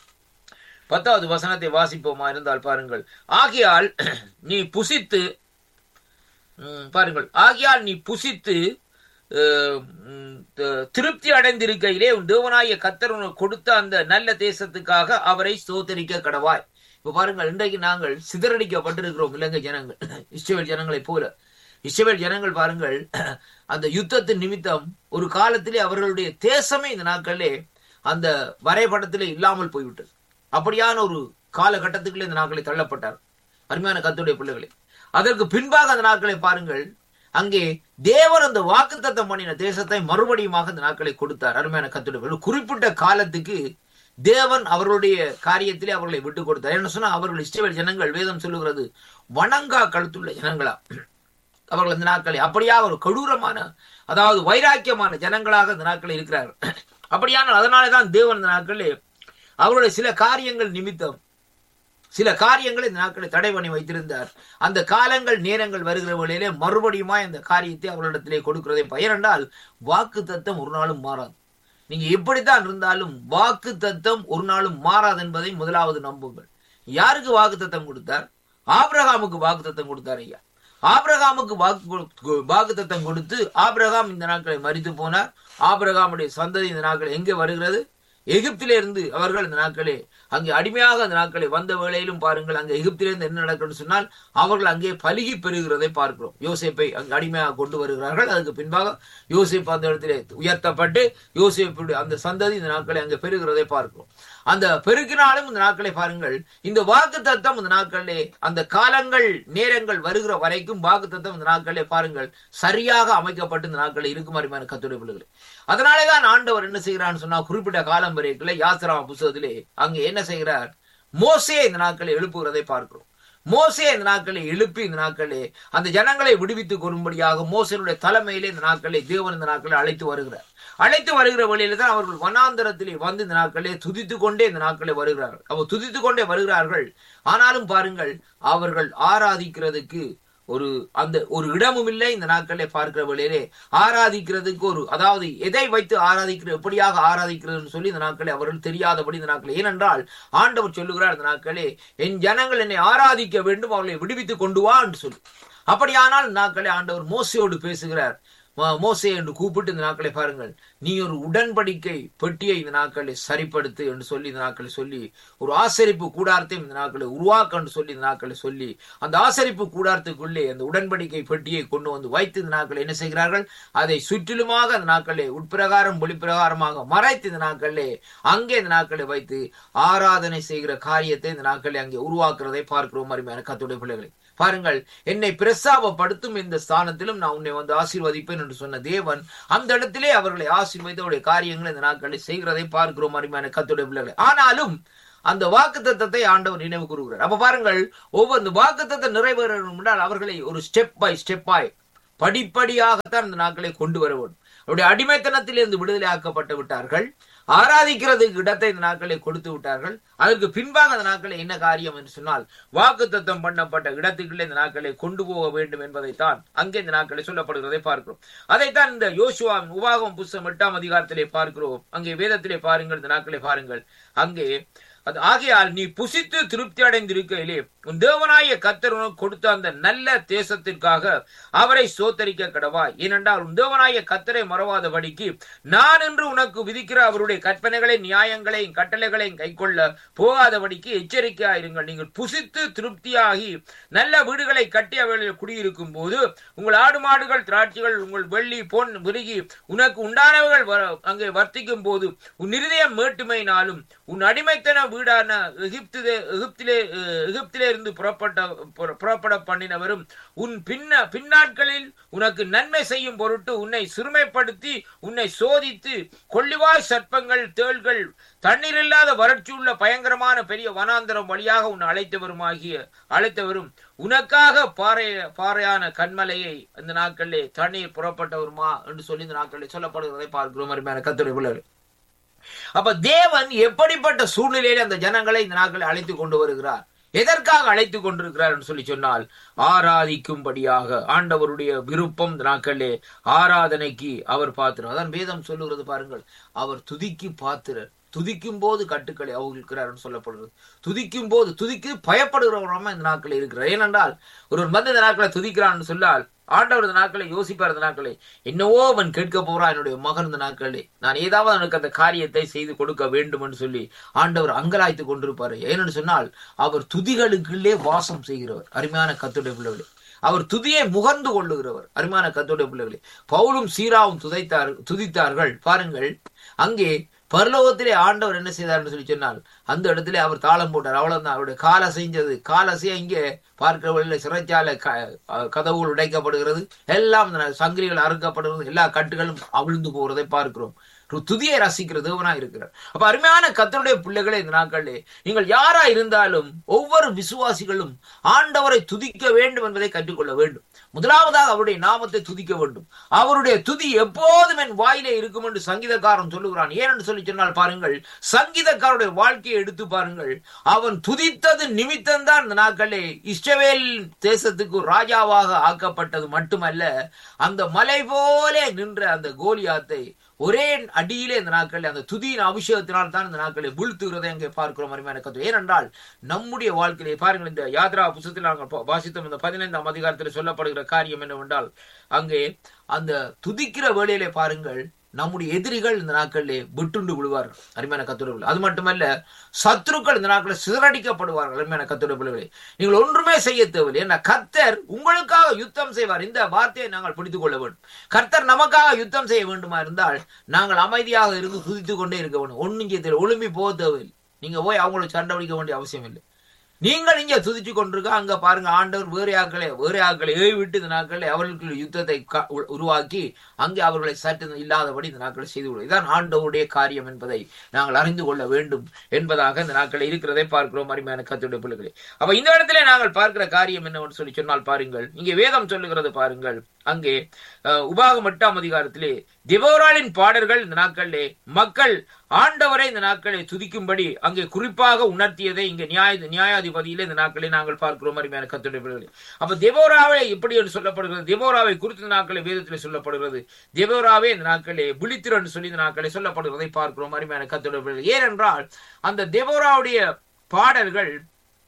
Speaker 4: பத்தாவது வசனத்தை வாசிப்போமா இருந்தால் பாருங்கள் ஆகையால் நீ புசித்து ம், பாருங்கள் ஆகையால் நீ புசித்து அஹ், ம், த- திருப்தி அடைந்திருக்கையிலே உன் தேவனாய கத்தர் உனக்கு கொடுத்த அந்த நல்ல தேசத்துக்காக அவரை ஸ்தோத்தரிக்க கடவாய் இப்ப பாருங்கள் இன்றைக்கு நாங்கள் சிதறடிக்கப்பட்டிருக்கிறோம் இலங்கை ஜனங்கள் இஸ்ரேல் ஜனங்களைப் போல இஸ்ரேல் ஜனங்கள் பாருங்கள் அந்த யுத்தத்தின் நிமித்தம் ஒரு காலத்திலே அவர்களுடைய தேசமே இந்த நாட்களிலே அந்த வரைபடத்திலே இல்லாமல் போய்விட்டது அப்படியான ஒரு காலகட்டத்துக்குள்ளே இந்த நாட்களை தள்ளப்பட்டார் அருமையான கத்துடைய பிள்ளைகளே அதற்கு பின்பாக அந்த நாட்களை பாருங்கள் அங்கே தேவர் அந்த வாக்குத்தத்தம் பண்ணின தேசத்தை மறுபடியுமாக அந்த நாட்களை கொடுத்தார் அருமையான கத்துடைய பிள்ளைகளே. ஒரு குறிப்பிட்ட காலத்துக்கு தேவன் அவர்களுடைய காரியத்திலே அவர்களை விட்டு கொடுத்தார் என்ன சொன்னா அவர்கள் இஸ்ரவேல் ஜனங்கள் வேதம் சொல்லுகிறது வணங்கா கழுத்துள்ள ஜனங்களா அவர்கள் இந்த நாட்களை அப்படியா ஒரு கொடூரமான அதாவது வைராக்கியமான ஜனங்களாக இந்த நாட்களில் இருக்கிறார்கள் அப்படியானால் அதனாலே தான் தேவன் இந்த நாட்களில் அவருடைய சில காரியங்கள் நிமித்தம் சில காரியங்களை இந்த நாட்களை தடை பண்ணி வைத்திருந்தார் அந்த காலங்கள் நேரங்கள் வருகிற வழியிலே மறுபடியுமா இந்த காரியத்தை அவர்களிடத்திலே கொடுக்கிறதை பயனென்றால் வாக்கு தத்தம் ஒரு நாளும் மாறாது நீங்க எப்படித்தான் இருந்தாலும் வாக்கு தத்தம் ஒரு நாளும் மாறாது என்பதை முதலாவது நம்புங்கள் யாருக்கு வாக்கு தத்தம் கொடுத்தார் ஆபிரகாமுக்கு வாக்கு தத்தம் கொடுத்தார் ஐயா ஆபிரகாமுக்கு வாக்கு வாக்கு தத்தம் கொடுத்து ஆபிரகாம் இந்த நாட்களை மறித்து போனார் ஆபிரகாமுடைய சந்ததி இந்த நாட்கள் எங்கே வருகிறது எகிப்திலே இருந்து அவர்கள் இந்த நாட்களே அங்கே அடிமையாக அந்த நாட்களை வந்த வேளையிலும் பாருங்கள் அங்கே எகிப்திலிருந்து என்ன நடக்கும்னு சொன்னால் அவர்கள் அங்கே பலுகி பெறுகிறதை பார்க்கிறோம் யோசேப்பை அங்கு அடிமையாக கொண்டு வருகிறார்கள் அதுக்கு பின்பாக யோசேப் அந்த இடத்திலே உயர்த்தப்பட்டு யோசேப்புடைய அந்த சந்ததி இந்த நாட்களை அங்கே பெறுகிறதை பார்க்கிறோம் அந்த பெருக்கினாலும் இந்த நாட்களை பாருங்கள் இந்த வாக்கு தத்தம் இந்த நாட்களிலே அந்த காலங்கள் நேரங்கள் வருகிற வரைக்கும் வாக்கு தத்தம் இந்த நாட்களிலே பாருங்கள் சரியாக அமைக்கப்பட்டு இந்த நாட்களில் இருக்கும் அருமையான கத்துடைய பிள்ளைகளை அதனாலே தான் ஆண்டவர் என்ன செய்கிறான்னு சொன்னா குறிப்பிட்ட காலம் வரைக்குள்ள யாத்திரா புஸ்தகத்திலே அங்கே என்ன செய்கிறார் மோசே இந்த நாட்களை எழுப்புகிறதை பார்க்கிறோம் மோசே இந்த நாட்களை எழுப்பி இந்த நாட்களே அந்த ஜனங்களை விடுவித்துக் கொள்ளும்படியாக மோசனுடைய தலைமையிலே இந்த நாட்களை தேவன் இந்த நாட்களை அழைத்து வருகிறார் அழைத்து வருகிற வழியில தான் அவர்கள் வனாந்தரத்திலே வந்து இந்த நாட்களே துதித்து கொண்டே இந்த நாட்களை வருகிறார்கள் அவர் துதித்து கொண்டே வருகிறார்கள் ஆனாலும் பாருங்கள் அவர்கள் ஆராதிக்கிறதுக்கு ஒரு அந்த ஒரு இடமும் இல்லை இந்த நாட்களை பார்க்கிற வழியிலே ஆராதிக்கிறதுக்கு ஒரு அதாவது எதை வைத்து ஆராதிக்கிற எப்படியாக ஆராதிக்கிறதுன்னு சொல்லி இந்த நாட்களை அவர்கள் தெரியாதபடி இந்த நாட்களை ஏனென்றால் ஆண்டவர் சொல்லுகிறார் இந்த நாட்களே என் ஜனங்கள் என்னை ஆராதிக்க வேண்டும் அவர்களை விடுவித்துக் கொண்டு வா என்று சொல்லி அப்படியானால் இந்த நாட்களே ஆண்டவர் மோசையோடு பேசுகிறார் மோ- மோசே என்று கூப்பிட்டு இந்த நாட்களை பாருங்கள் நீ ஒரு உடன்படிக்கை பெட்டியை இந்த நாட்களை சரிப்படுத்து என்று சொல்லி இந்த நாட்களை சொல்லி ஒரு ஆசரிப்பு கூடாரத்தையும் இந்த நாட்களை உருவாக்க என்று சொல்லி இந்த நாட்களை சொல்லி அந்த ஆசரிப்பு கூடாரத்துக்குள்ளே அந்த உடன்படிக்கை பெட்டியை கொண்டு வந்து வைத்து இந்த நாட்களை என்ன செய்கிறார்கள் அதை சுற்றிலுமாக அந்த நாட்களே உட்பிரகாரம் வெளிப்பிரகாரமாக மறைத்து இந்த நாட்களே அங்கே இந்த நாட்களை வைத்து ஆராதனை செய்கிற காரியத்தை இந்த நாட்களை அங்கே உருவாக்குறதை பார்க்கிறோம் அருமையான கத்துடைய பிள்ளைகளை பாருங்கள் என்னை பிரசாபப்படுத்தும் இந்த ஸ்தானத்திலும் நான் உன்னை வந்து ஆசீர்வதிப்பேன் என்று சொன்ன தேவன் அந்த இடத்திலே அவர்களை ஆசீர்வதித்து அவருடைய காரியங்களை இந்த நாட்களை செய்கிறதை பார்க்கிறோம் அருமையான கத்துடைய பிள்ளைகளை ஆனாலும் அந்த வாக்கு தத்தத்தை ஆண்டவர் நினைவு கூறுகிறார் அப்ப பாருங்கள் ஒவ்வொரு வாக்கு தத்தம் நிறைவேற வேண்டும் என்றால் அவர்களை ஒரு ஸ்டெப் பை ஸ்டெப்பாய் படிப்படியாகத்தான் இந்த நாட்களை கொண்டு வர வேண்டும் அவருடைய அடிமைத்தனத்திலிருந்து விடுதலை ஆக்கப்பட்டு விட்டார்கள் ஆராதிக்கிறதுக்கு இடத்தை இந்த நாட்களை கொடுத்து விட்டார்கள் அதற்கு பின்பாக அந்த நாட்களை என்ன காரியம் என்று சொன்னால் வாக்கு தத்தம் பண்ணப்பட்ட இடத்துக்குள்ளே இந்த நாட்களை கொண்டு போக வேண்டும் என்பதைத்தான் அங்கே இந்த நாட்களை சொல்லப்படுகிறதை பார்க்கிறோம் அதைத்தான் இந்த யோசுவாவின் உபாகம் புஸ்தகம் எட்டாம் அதிகாரத்திலே பார்க்கிறோம் அங்கே வேதத்திலே பாருங்கள் இந்த நாட்களை பாருங்கள் அங்கே அது ஆகையால் நீ புசித்து திருப்தி அடைந்திருக்கையிலே உன் தேவனாய கத்தர் உனக்கு கொடுத்த அந்த நல்ல தேசத்திற்காக அவரை சோத்தரிக்க கடவாய் ஏனென்றால் உன் தேவனாய கத்தரை மறவாதபடிக்கு நான் என்று உனக்கு விதிக்கிற அவருடைய கற்பனைகளை நியாயங்களையும் கட்டளைகளையும் கைக்கொள்ள போகாதபடிக்கு எச்சரிக்கையாயிருங்கள் நீங்கள் புசித்து திருப்தியாகி நல்ல வீடுகளை கட்டி அவைகளில் குடியிருக்கும் போது உங்கள் ஆடு மாடுகள் திராட்சைகள் உங்கள் வெள்ளி பொன் விருகி உனக்கு உண்டானவர்கள் வ- அங்கே வர்த்திக்கும் போது உன் இருதயம் மேட்டுமையினாலும் உன் அடிமைத்தன வீடான எகிப்து எகிப்திலே அஹ், எகிப்திலே இருந்து புறப்பட்ட புற- புறப்பட பண்ணினவரும் உன் பின்ன பின்னாட்களில் உனக்கு நன்மை செய்யும் பொருட்டு உன்னை சிறுமைப்படுத்தி உன்னை சோதித்து கொள்ளிவாய் சர்ப்பங்கள் தேள்கள் தண்ணீர் இல்லாத வறட்சியுள்ள பயங்கரமான பெரிய வனாந்தரம் வழியாக உன்னை அழைத்தவருமாகிய அழைத்தவரும் உனக்காக பாறை பாறையான கண்மலையை இந்த நாட்களிலே தண்ணீர் புறப்பட்டவருமா என்று சொல்லி இந்த நாட்களில் சொல்லப்படுகிறதை பார்க்கிறோம் அருமையான கத்துரை பிள்ளைகள் அப்ப தேவன் எப்படிப்பட்ட சூழ்நிலையில அந்த ஜனங்களை இந்த நாட்களை அழைத்து கொண்டு வருகிறார் எதற்காக அழைத்து கொண்டிருக்கிறார் என்று சொல்லி சொன்னால் ஆராதிக்கும்படியாக ஆண்டவருடைய விருப்பம் இந்த நாட்களிலே ஆராதனைக்கு அவர் பாத்திரம் அதான் வேதம் சொல்லுகிறது பாருங்கள் அவர் துதிக்கு பாத்திரர் துதிக்கும் போது கட்டுக்களை அவுகிறார் சொல்லப்படுகிறது துதிக்கும் போது துதிக்கு பயப்படுகிறவரமா இந்த நாட்களில் இருக்கிறார் ஏனென்றால் ஒரு மந்த இந்த நாட்களை துதிக்கிறான்னு சொன்னால் ஆண்டவர் இந்த நாட்களை யோசிப்பார் இந்த நாட்களை என்னவோ அவன் கேட்க போறா என்னுடைய மகன் இந்த நாட்களே நான் ஏதாவது அவனுக்கு அந்த காரியத்தை செய்து கொடுக்க வேண்டும் என்று சொல்லி ஆண்டவர் அங்கலாய்த்து கொண்டிருப்பாரு ஏனென்று சொன்னால் அவர் துதிகளுக்குள்ளே வாசம் செய்கிறவர் அருமையான கத்துடைய பிள்ளைகளே அவர் துதியை முகர்ந்து கொள்ளுகிறவர் அருமையான கத்துடைய பிள்ளைகளே பவுலும் சீராவும் துதைத்தார் துதித்தார்கள் பாருங்கள் அங்கே பரலோகத்திலே ஆண்டவர் என்ன செய்தார் சொல்லி சொன்னால் அந்த இடத்திலே அவர் தாளம் போட்டார் அவ்வளவுதான் அவருடைய கால் அசைஞ்சது கால் அசைய இங்கே பார்க்கிற வழியில சிறைச்சாலை க- அஹ் கதவுகள் உடைக்கப்படுகிறது எல்லாம் இந்த சங்கிலிகள் அறுக்கப்படுகிறது எல்லா கட்டுகளும் அவிழ்ந்து போகிறதை பார்க்கிறோம் ஒரு துதியை ரசிக்கிற தேவனா இருக்கிறார் அப்ப அருமையான கத்தருடைய பிள்ளைகளே இந்த நாட்களிலே நீங்கள் யாரா இருந்தாலும் ஒவ்வொரு விசுவாசிகளும் ஆண்டவரை துதிக்க வேண்டும் என்பதை கற்றுக்கொள்ள வேண்டும் முதலாவதாக அவருடைய நாமத்தை துதிக்க வேண்டும் அவருடைய துதி எப்போதும் என் வாயிலே இருக்கும் என்று சங்கீதக்காரன் சொல்லுகிறான் ஏனென்று சொல்லி சொன்னால் பாருங்கள் சங்கீதக்காரருடைய வாழ்க்கையை எடுத்து பாருங்கள் அவன் துதித்தது நிமித்தம்தான் இந்த நாட்களே இஸ்ரவேல் தேசத்துக்கு ராஜாவாக ஆக்கப்பட்டது மட்டுமல்ல அந்த மலை போலே நின்ற அந்த கோலியாத்தை ஒரே அடியிலே இந்த நாட்களில் அந்த துதியின் அபிஷேகத்தினால் தான் இந்த நாட்களை வீழ்த்துகிறதை அங்கே பார்க்கிறோம் அருமையான கத்து ஏனென்றால் நம்முடைய வாழ்க்கையிலே பாருங்கள் இந்த யாத்ரா புத்தகத்தில் நாங்கள் பா- வாசித்தோம் இந்த பதினைந்தாம் அதிகாரத்தில் சொல்லப்படுகிற காரியம் என்னவென்றால் அங்கே அந்த துதிக்கிற வேளையிலே பாருங்கள் நம்முடைய எதிரிகள் இந்த நாட்களிலே விட்டுண்டு விழுவார்கள் அருமையான கத்துடைய அது மட்டுமல்ல சத்துருக்கள் இந்த நாட்களில் சிதறடிக்கப்படுவார்கள் அருமையான கத்துடைய பிள்ளைகளே நீங்கள் ஒன்றுமே செய்ய தேவையில்லை ஏன்னா கர்த்தர் உங்களுக்காக யுத்தம் செய்வார் இந்த வார்த்தையை நாங்கள் பிடித்துக் கொள்ள வேண்டும் கர்த்தர் நமக்காக யுத்தம் செய்ய வேண்டுமா இருந்தால் நாங்கள் அமைதியாக இருந்து துதித்துக் கொண்டே இருக்க வேண்டும் ஒன்றும் செய்ய தேவை ஒழும்பி போக தேவையில்லை நீங்க போய் அவங்களுக்கு சண்டை பிடிக்க வேண்டிய அவசியம் இல்லை நீங்கள் இங்க துதிச்சு கொண்டிருக்க அங்க பாருங்க ஆண்டவர் வேறு ஆக்களை வேறு ஆக்களை ஏவி விட்டு இந்த நாட்களை அவர்களுக்கு யுத்தத்தை க- உ- உருவாக்கி அங்கே அவர்களை சற்று இல்லாதபடி இந்த நாட்களை செய்து கொள்ளும் இதான் ஆண்டவருடைய காரியம் என்பதை நாங்கள் அறிந்து கொள்ள வேண்டும் என்பதாக இந்த நாட்களை இருக்கிறதை பார்க்கிறோம் அருமையான கத்துடைய பிள்ளைகளே அப்ப இந்த இடத்துல நாங்கள் பார்க்கிற காரியம் என்னவென்று சொல்லி சொன்னால் பாருங்கள் இங்கே வேதம் சொல்லுகிறது பாருங்கள் அங்கே அஹ், உபாகம் எட்டாம் அதிகாரத்திலே திவோராளின் பாடல்கள் இந்த நாட்களிலே மக்கள் ஆண்டவரை இந்த நாட்களை துதிக்கும்படி அங்கே குறிப்பாக உணர்த்தியதை இங்கே நியாய நியாயாதிபதியிலே இந்த நாட்களை நாங்கள் பார்க்கிறோம் அருமையான கத்துடைய பிள்ளைகளே அப்ப தேவோராவை எப்படி என்று சொல்லப்படுகிறது தேவோராவை குறித்த இந்த நாட்களை வேதத்தில் சொல்லப்படுகிறது தேவோராவே இந்த நாட்களே விழித்திரு என்று சொல்லி இந்த நாட்களை சொல்லப்படுகிறதை பார்க்கிறோம் அருமையான கத்துடைய பிள்ளைகளே ஏனென்றால் அந்த தேவோராவுடைய பாடல்கள்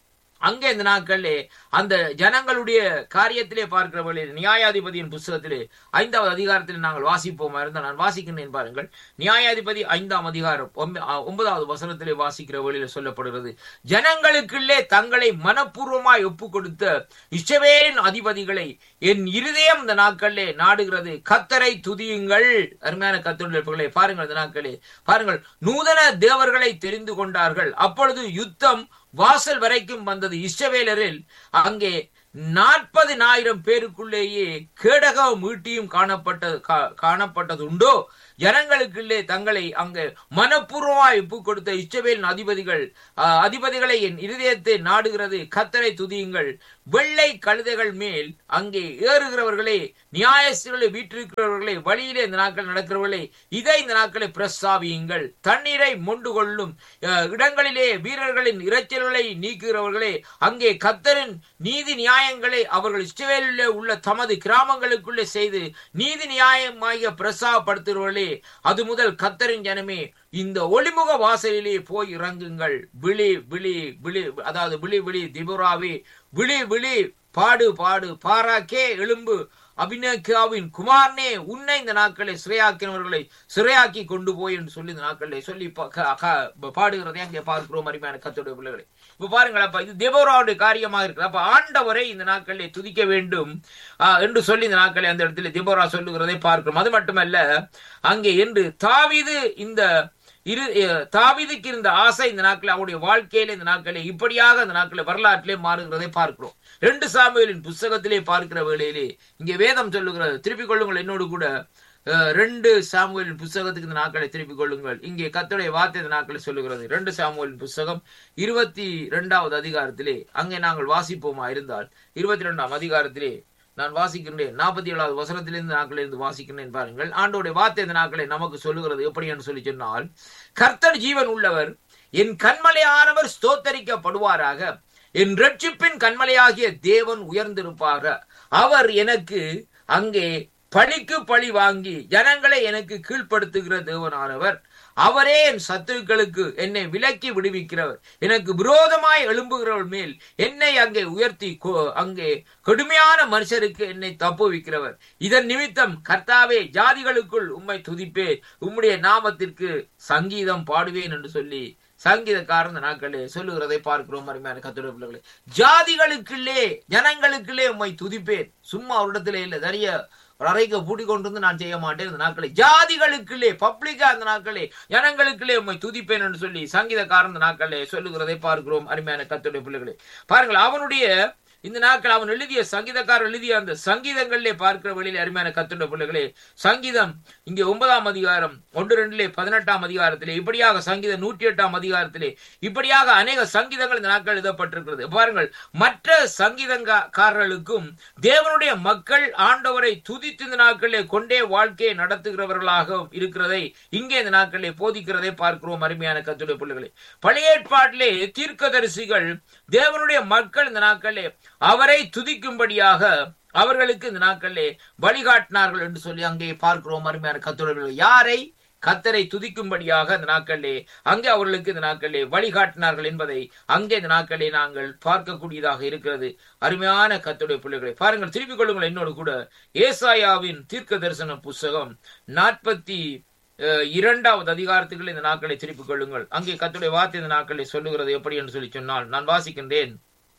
Speaker 4: அங்கே இந்த நாட்களிலே அந்த ஜனங்களுடைய காரியத்திலே பார்க்கிற வழியில் நியாயாதிபதியின் புஸ்தகத்திலே ஐந்தாவது அதிகாரத்தில் நாங்கள் வாசிப்போமா இருந்தால் நான் வாசிக்கின்றேன் பாருங்கள் நியாயாதிபதி ஐந்தாம் அதிகாரம் ஒன்ப- ஆ, ஒன்பதாவது வசனத்திலே வாசிக்கிற வழியில் சொல்லப்படுகிறது ஜனங்களுக்குள்ளே தங்களை மனப்பூர்வமாய் ஒப்பு கொடுத்த இஸ்ரவேலின் அதிபதிகளை என் இருதயம் இந்த நாட்களிலே நாடுகிறது கத்தரை துதியுங்கள் அருமையான கத்தருடைய பாருங்கள் இந்த நாட்களே பாருங்கள் நூதன தேவர்களை தெரிந்து கொண்டார்கள் அப்பொழுது யுத்தம் வாசல் வரைக்கும் வந்தது இஸ்ரவேலரில் அங்கே நாற்பதினாயிரம் பேருக்குள்ளேயே கேடகம் ஈட்டியும் காணப்பட்ட கா- காணப்பட்டது உண்டோ ஜனங்களுக்குள்ளே தங்களை அங்கே மனப்பூர்வமாய் ஒப்பு கொடுத்த இஸ்ரவேலின் அதிபதிகள் ஆ, அதிபதிகளை என் இருதயத்தை நாடுகிறது கத்தரை துதியுங்கள் வெள்ளை கழுதைகள் மேல் அங்கே ஏறுகிறவர்களே நியாயஸ்திகளை வீற்றிருக்கிறவர்களே வழியிலே இந்த நாட்கள் நடக்கிறவர்களே இதை இந்த நாட்களை பிரஸ்தாபியுங்கள் தண்ணீரை மொண்டு கொள்ளும் அஹ், இடங்களிலே வீரர்களின் இரைச்சல்களை நீக்குகிறவர்களே அங்கே கத்தரின் நீதி நியாயங்களை அவர்கள் இஸ்ரவேலிலே உள்ள தமது கிராமங்களுக்குள்ளே செய்து நீதி நியாயமாக பிரசாப்படுத்துகிறவர்களே அது முதல் கத்தரின் ஜனமே இந்த ஒளிமுக வாசலிலே போய் இறங்குங்கள் விழி விழி விழி அதாவது விழி விழி திபுராவே விழி விழி பாடு பாடு பாராக்கே எலும்பு அபிநேகாவின் குமாரனே உன்னை இந்த நாட்களை சிறையாக்கினவர்களை சிறையாக்கி கொண்டு போய் என்று சொல்லி இந்த நாட்களை சொல்லி பா- க- க- பாடுகிறதை அங்கே பார்க்கிறோம் அருமையான கத்தோடைய பிள்ளைகளை இப்ப பாருங்கள் அப்ப இது தேவராவுடைய காரியமாக இருக்கு அப்ப ஆண்டவரை இந்த நாட்களிலே துதிக்க வேண்டும் ஆ, என்று சொல்லி இந்த நாட்களை அந்த இடத்துல தேவரா சொல்லுகிறதை பார்க்கிறோம் அது மட்டுமல்ல அங்கே என்று தாவீது இந்த இரு அஹ், தாவீதுக்கு இருந்த ஆசை இந்த நாட்கள் அவருடைய வாழ்க்கையில இந்த நாட்களே இப்படியாக அந்த நாட்களில் வரலாற்றிலே மாறுகிறதை பார்க்கிறோம் ரெண்டு சாமுவேலின் புஸ்தகத்திலே பார்க்கிற வேளையிலே இங்கே வேதம் சொல்லுகிறது திருப்பிக் கொள்ளுங்கள் என்னோடு கூட அஹ், ரெண்டு சாமுவேலின் புஸ்தகத்துக்கு இந்த நாட்களை திருப்பிக் கொள்ளுங்கள் இங்கே கர்த்தருடைய வார்த்தை இந்த நாட்களை சொல்லுகிறது ரெண்டு சாமுவேலின் புஸ்தகம் இருபத்தி இரண்டாவது அதிகாரத்திலே அங்கே நாங்கள் வாசிப்போமா இருந்தால் இருபத்தி இரண்டாம் அதிகாரத்திலே நான் வாசிக்கின்றேன் நாற்பத்தி ஏழாவது வசனத்திலிருந்து நாட்களிலிருந்து வாசிக்கின்றேன் பாருங்கள் ஆண்டோடைய வார்த்தை இந்த நாட்களை நமக்கு சொல்லுகிறது எப்படி என்று சொல்லி சொன்னால் கர்த்தர் ஜீவன் உள்ளவர் என் கண்மலையானவர் ஸ்தோத்தரிக்கப்படுவாராக என் ரட்சிப்பின் கண்மலையாகிய தேவன் உயர்ந்திருப்பார அவர் எனக்கு அங்கே பழிக்கு பழி வாங்கி ஜனங்களை எனக்கு கீழ்ப்படுத்துகிற தேவனானவர் அவரே என் சத்துருக்களுக்கு என்னை விலக்கி விடுவிக்கிறவர் எனக்கு விரோதமாய் எழும்புகிறவர் மேல் என்னை அங்கே உயர்த்தி கொ- அங்கே கொடுமையான மனுஷருக்கு என்னை தப்புவிக்கிறவர் இதன் நிமித்தம் கர்த்தாவே ஜாதிகளுக்குள் உம்மை துதிப்பேன் உம்முடைய நாமத்திற்கு சங்கீதம் பாடுவேன் என்று சொல்லி சங்கீதக்காரன் இந்த நாட்களே சொல்லுகிறதை பார்க்கிறோம் அருமையான கத்துடைய பிள்ளைகளே ஜாதிகளுக்குள்ளே ஜனங்களுக்குள்ளே உம்மை துதிப்பேன் சும்மா ஒரு இடத்துல இல்ல நிறைய ஒரு அறைக்கு பூட்டி கொண்டு வந்து நான் செய்ய மாட்டேன் இந்த நாட்களை ஜாதிகளுக்குள்ளே பப்ளிக்கா அந்த நாட்களே ஜனங்களுக்குள்ளே உம்மை துதிப்பேன் என்று சொல்லி சங்கீதக்காரன் இந்த நாட்களே சொல்லுகிறதை பார்க்கிறோம் அருமையான கத்துடைய பிள்ளைகளே பாருங்கள் அவனுடைய இந்த நாட்கள் அவன் எழுதிய சங்கீதக்காரர் எழுதிய அந்த சங்கீதங்களிலே பார்க்கிற வழியிலே அருமையான கத்துடைய பிள்ளைகளே சங்கீதம் இங்கே ஒன்பதாம் அதிகாரம் ஒன்று ரெண்டிலே பதினெட்டாம் அதிகாரத்திலே இப்படியாக சங்கீதம் நூற்றி எட்டாம் அதிகாரத்திலே இப்படியாக அநேக சங்கீதங்கள் இந்த நாட்கள் எழுதப்பட்டிருக்கிறது பாருங்கள் மற்ற சங்கீதக்காரர்களுக்கும் தேவனுடைய மக்கள் ஆண்டவரை துதித்து இந்த நாட்களிலே கொண்டே வாழ்க்கையை நடத்துகிறவர்களாக இருக்கிறதை இங்கே இந்த நாட்களிலே போதிக்கிறதை பார்க்கிறோம் அருமையான கத்துடைய பிள்ளைகளே பழைய ஏற்பாட்டிலே தீர்க்கதரிசிகள் தேவனுடைய மக்கள் இந்த நாட்களிலே அவரை துதிக்கும்படியாக அவர்களுக்கு இந்த நாட்களிலே வழிகாட்டினார்கள் என்று சொல்லி அங்கே பார்க்கிறோம் அருமையான கத்துடைய யாரை கத்தரை துதிக்கும்படியாக இந்த நாட்களிலே அங்கே அவர்களுக்கு இந்த நாட்களிலே வழிகாட்டினார்கள் என்பதை அங்கே இந்த நாட்களிலே நாங்கள் பார்க்கக்கூடியதாக இருக்கிறது அருமையான கத்துடைய பிள்ளைகளை பாருங்கள் திருப்பிக் கொள்ளுங்கள் என்னோடு கூட ஏசாயாவின் தீர்க்க தரிசன புஸ்தகம் நாற்பத்தி அஹ், இரண்டாவது அதிகாரத்துக்குள் இந்த நாட்களை திருப்பிக் கொள்ளுங்கள் அங்கே கத்துடைய வார்த்தை இந்த நாட்களை சொல்லுகிறது எப்படி என்று சொல்லி சொன்னால் நான் வாசிக்கின்றேன்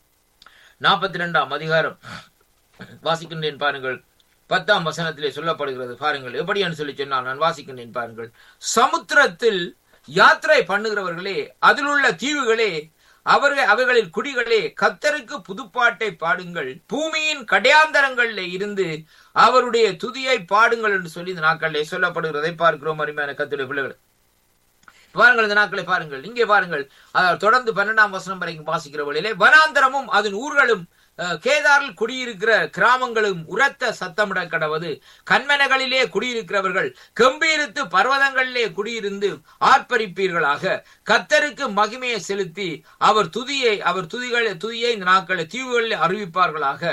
Speaker 4: நாற்பத்தி ரெண்டாம் அதிகாரம் வாசிக்கின்றேன் பாருங்கள் பத்தாம் வசனத்திலே சொல்லப்படுகிறது பாருங்கள் எப்படி என்று சொல்லி சொன்னால் நான் வாசிக்கின்றேன் பாருங்கள் சமுத்திரத்தில் யாத்திரை பண்ணுகிறவர்களே அதில் உள்ள தீவுகளே அவர்கள் அவைகளில் குடிகளே கத்தருக்கு புதுப்பாட்டை பாடுங்கள் பூமியின் கடையாந்தரங்களில் இருந்து அவருடைய துதியை பாடுங்கள் என்று சொல்லி இந்த நாட்களிலே சொல்லப்படுகிறதை பார்க்கிறோம் அருமையான கத்துடைய பிள்ளைகள் பாருங்கள் இந்த நாட்களை பாருங்கள் இங்கே பாருங்கள் அதாவது தொடர்ந்து பன்னெண்டாம் வசனம் வரைக்கும் வாசிக்கிற வழியிலே வனாந்தரமும் அதன் ஊர்களும் அஹ், கேதாரில் குடியிருக்கிற கிராமங்களும் உரத்த சத்தமிட கடவது கண்மனைகளிலே குடியிருக்கிறவர்கள் கம்பீரித்து பர்வதங்களிலே குடியிருந்து ஆர்ப்பரிப்பீர்களாக கத்தருக்கு மகிமையை செலுத்தி அவர் துதியை அவர் துதிகளை துதியை இந்த நாட்களை தீவுகளில் அறிவிப்பார்களாக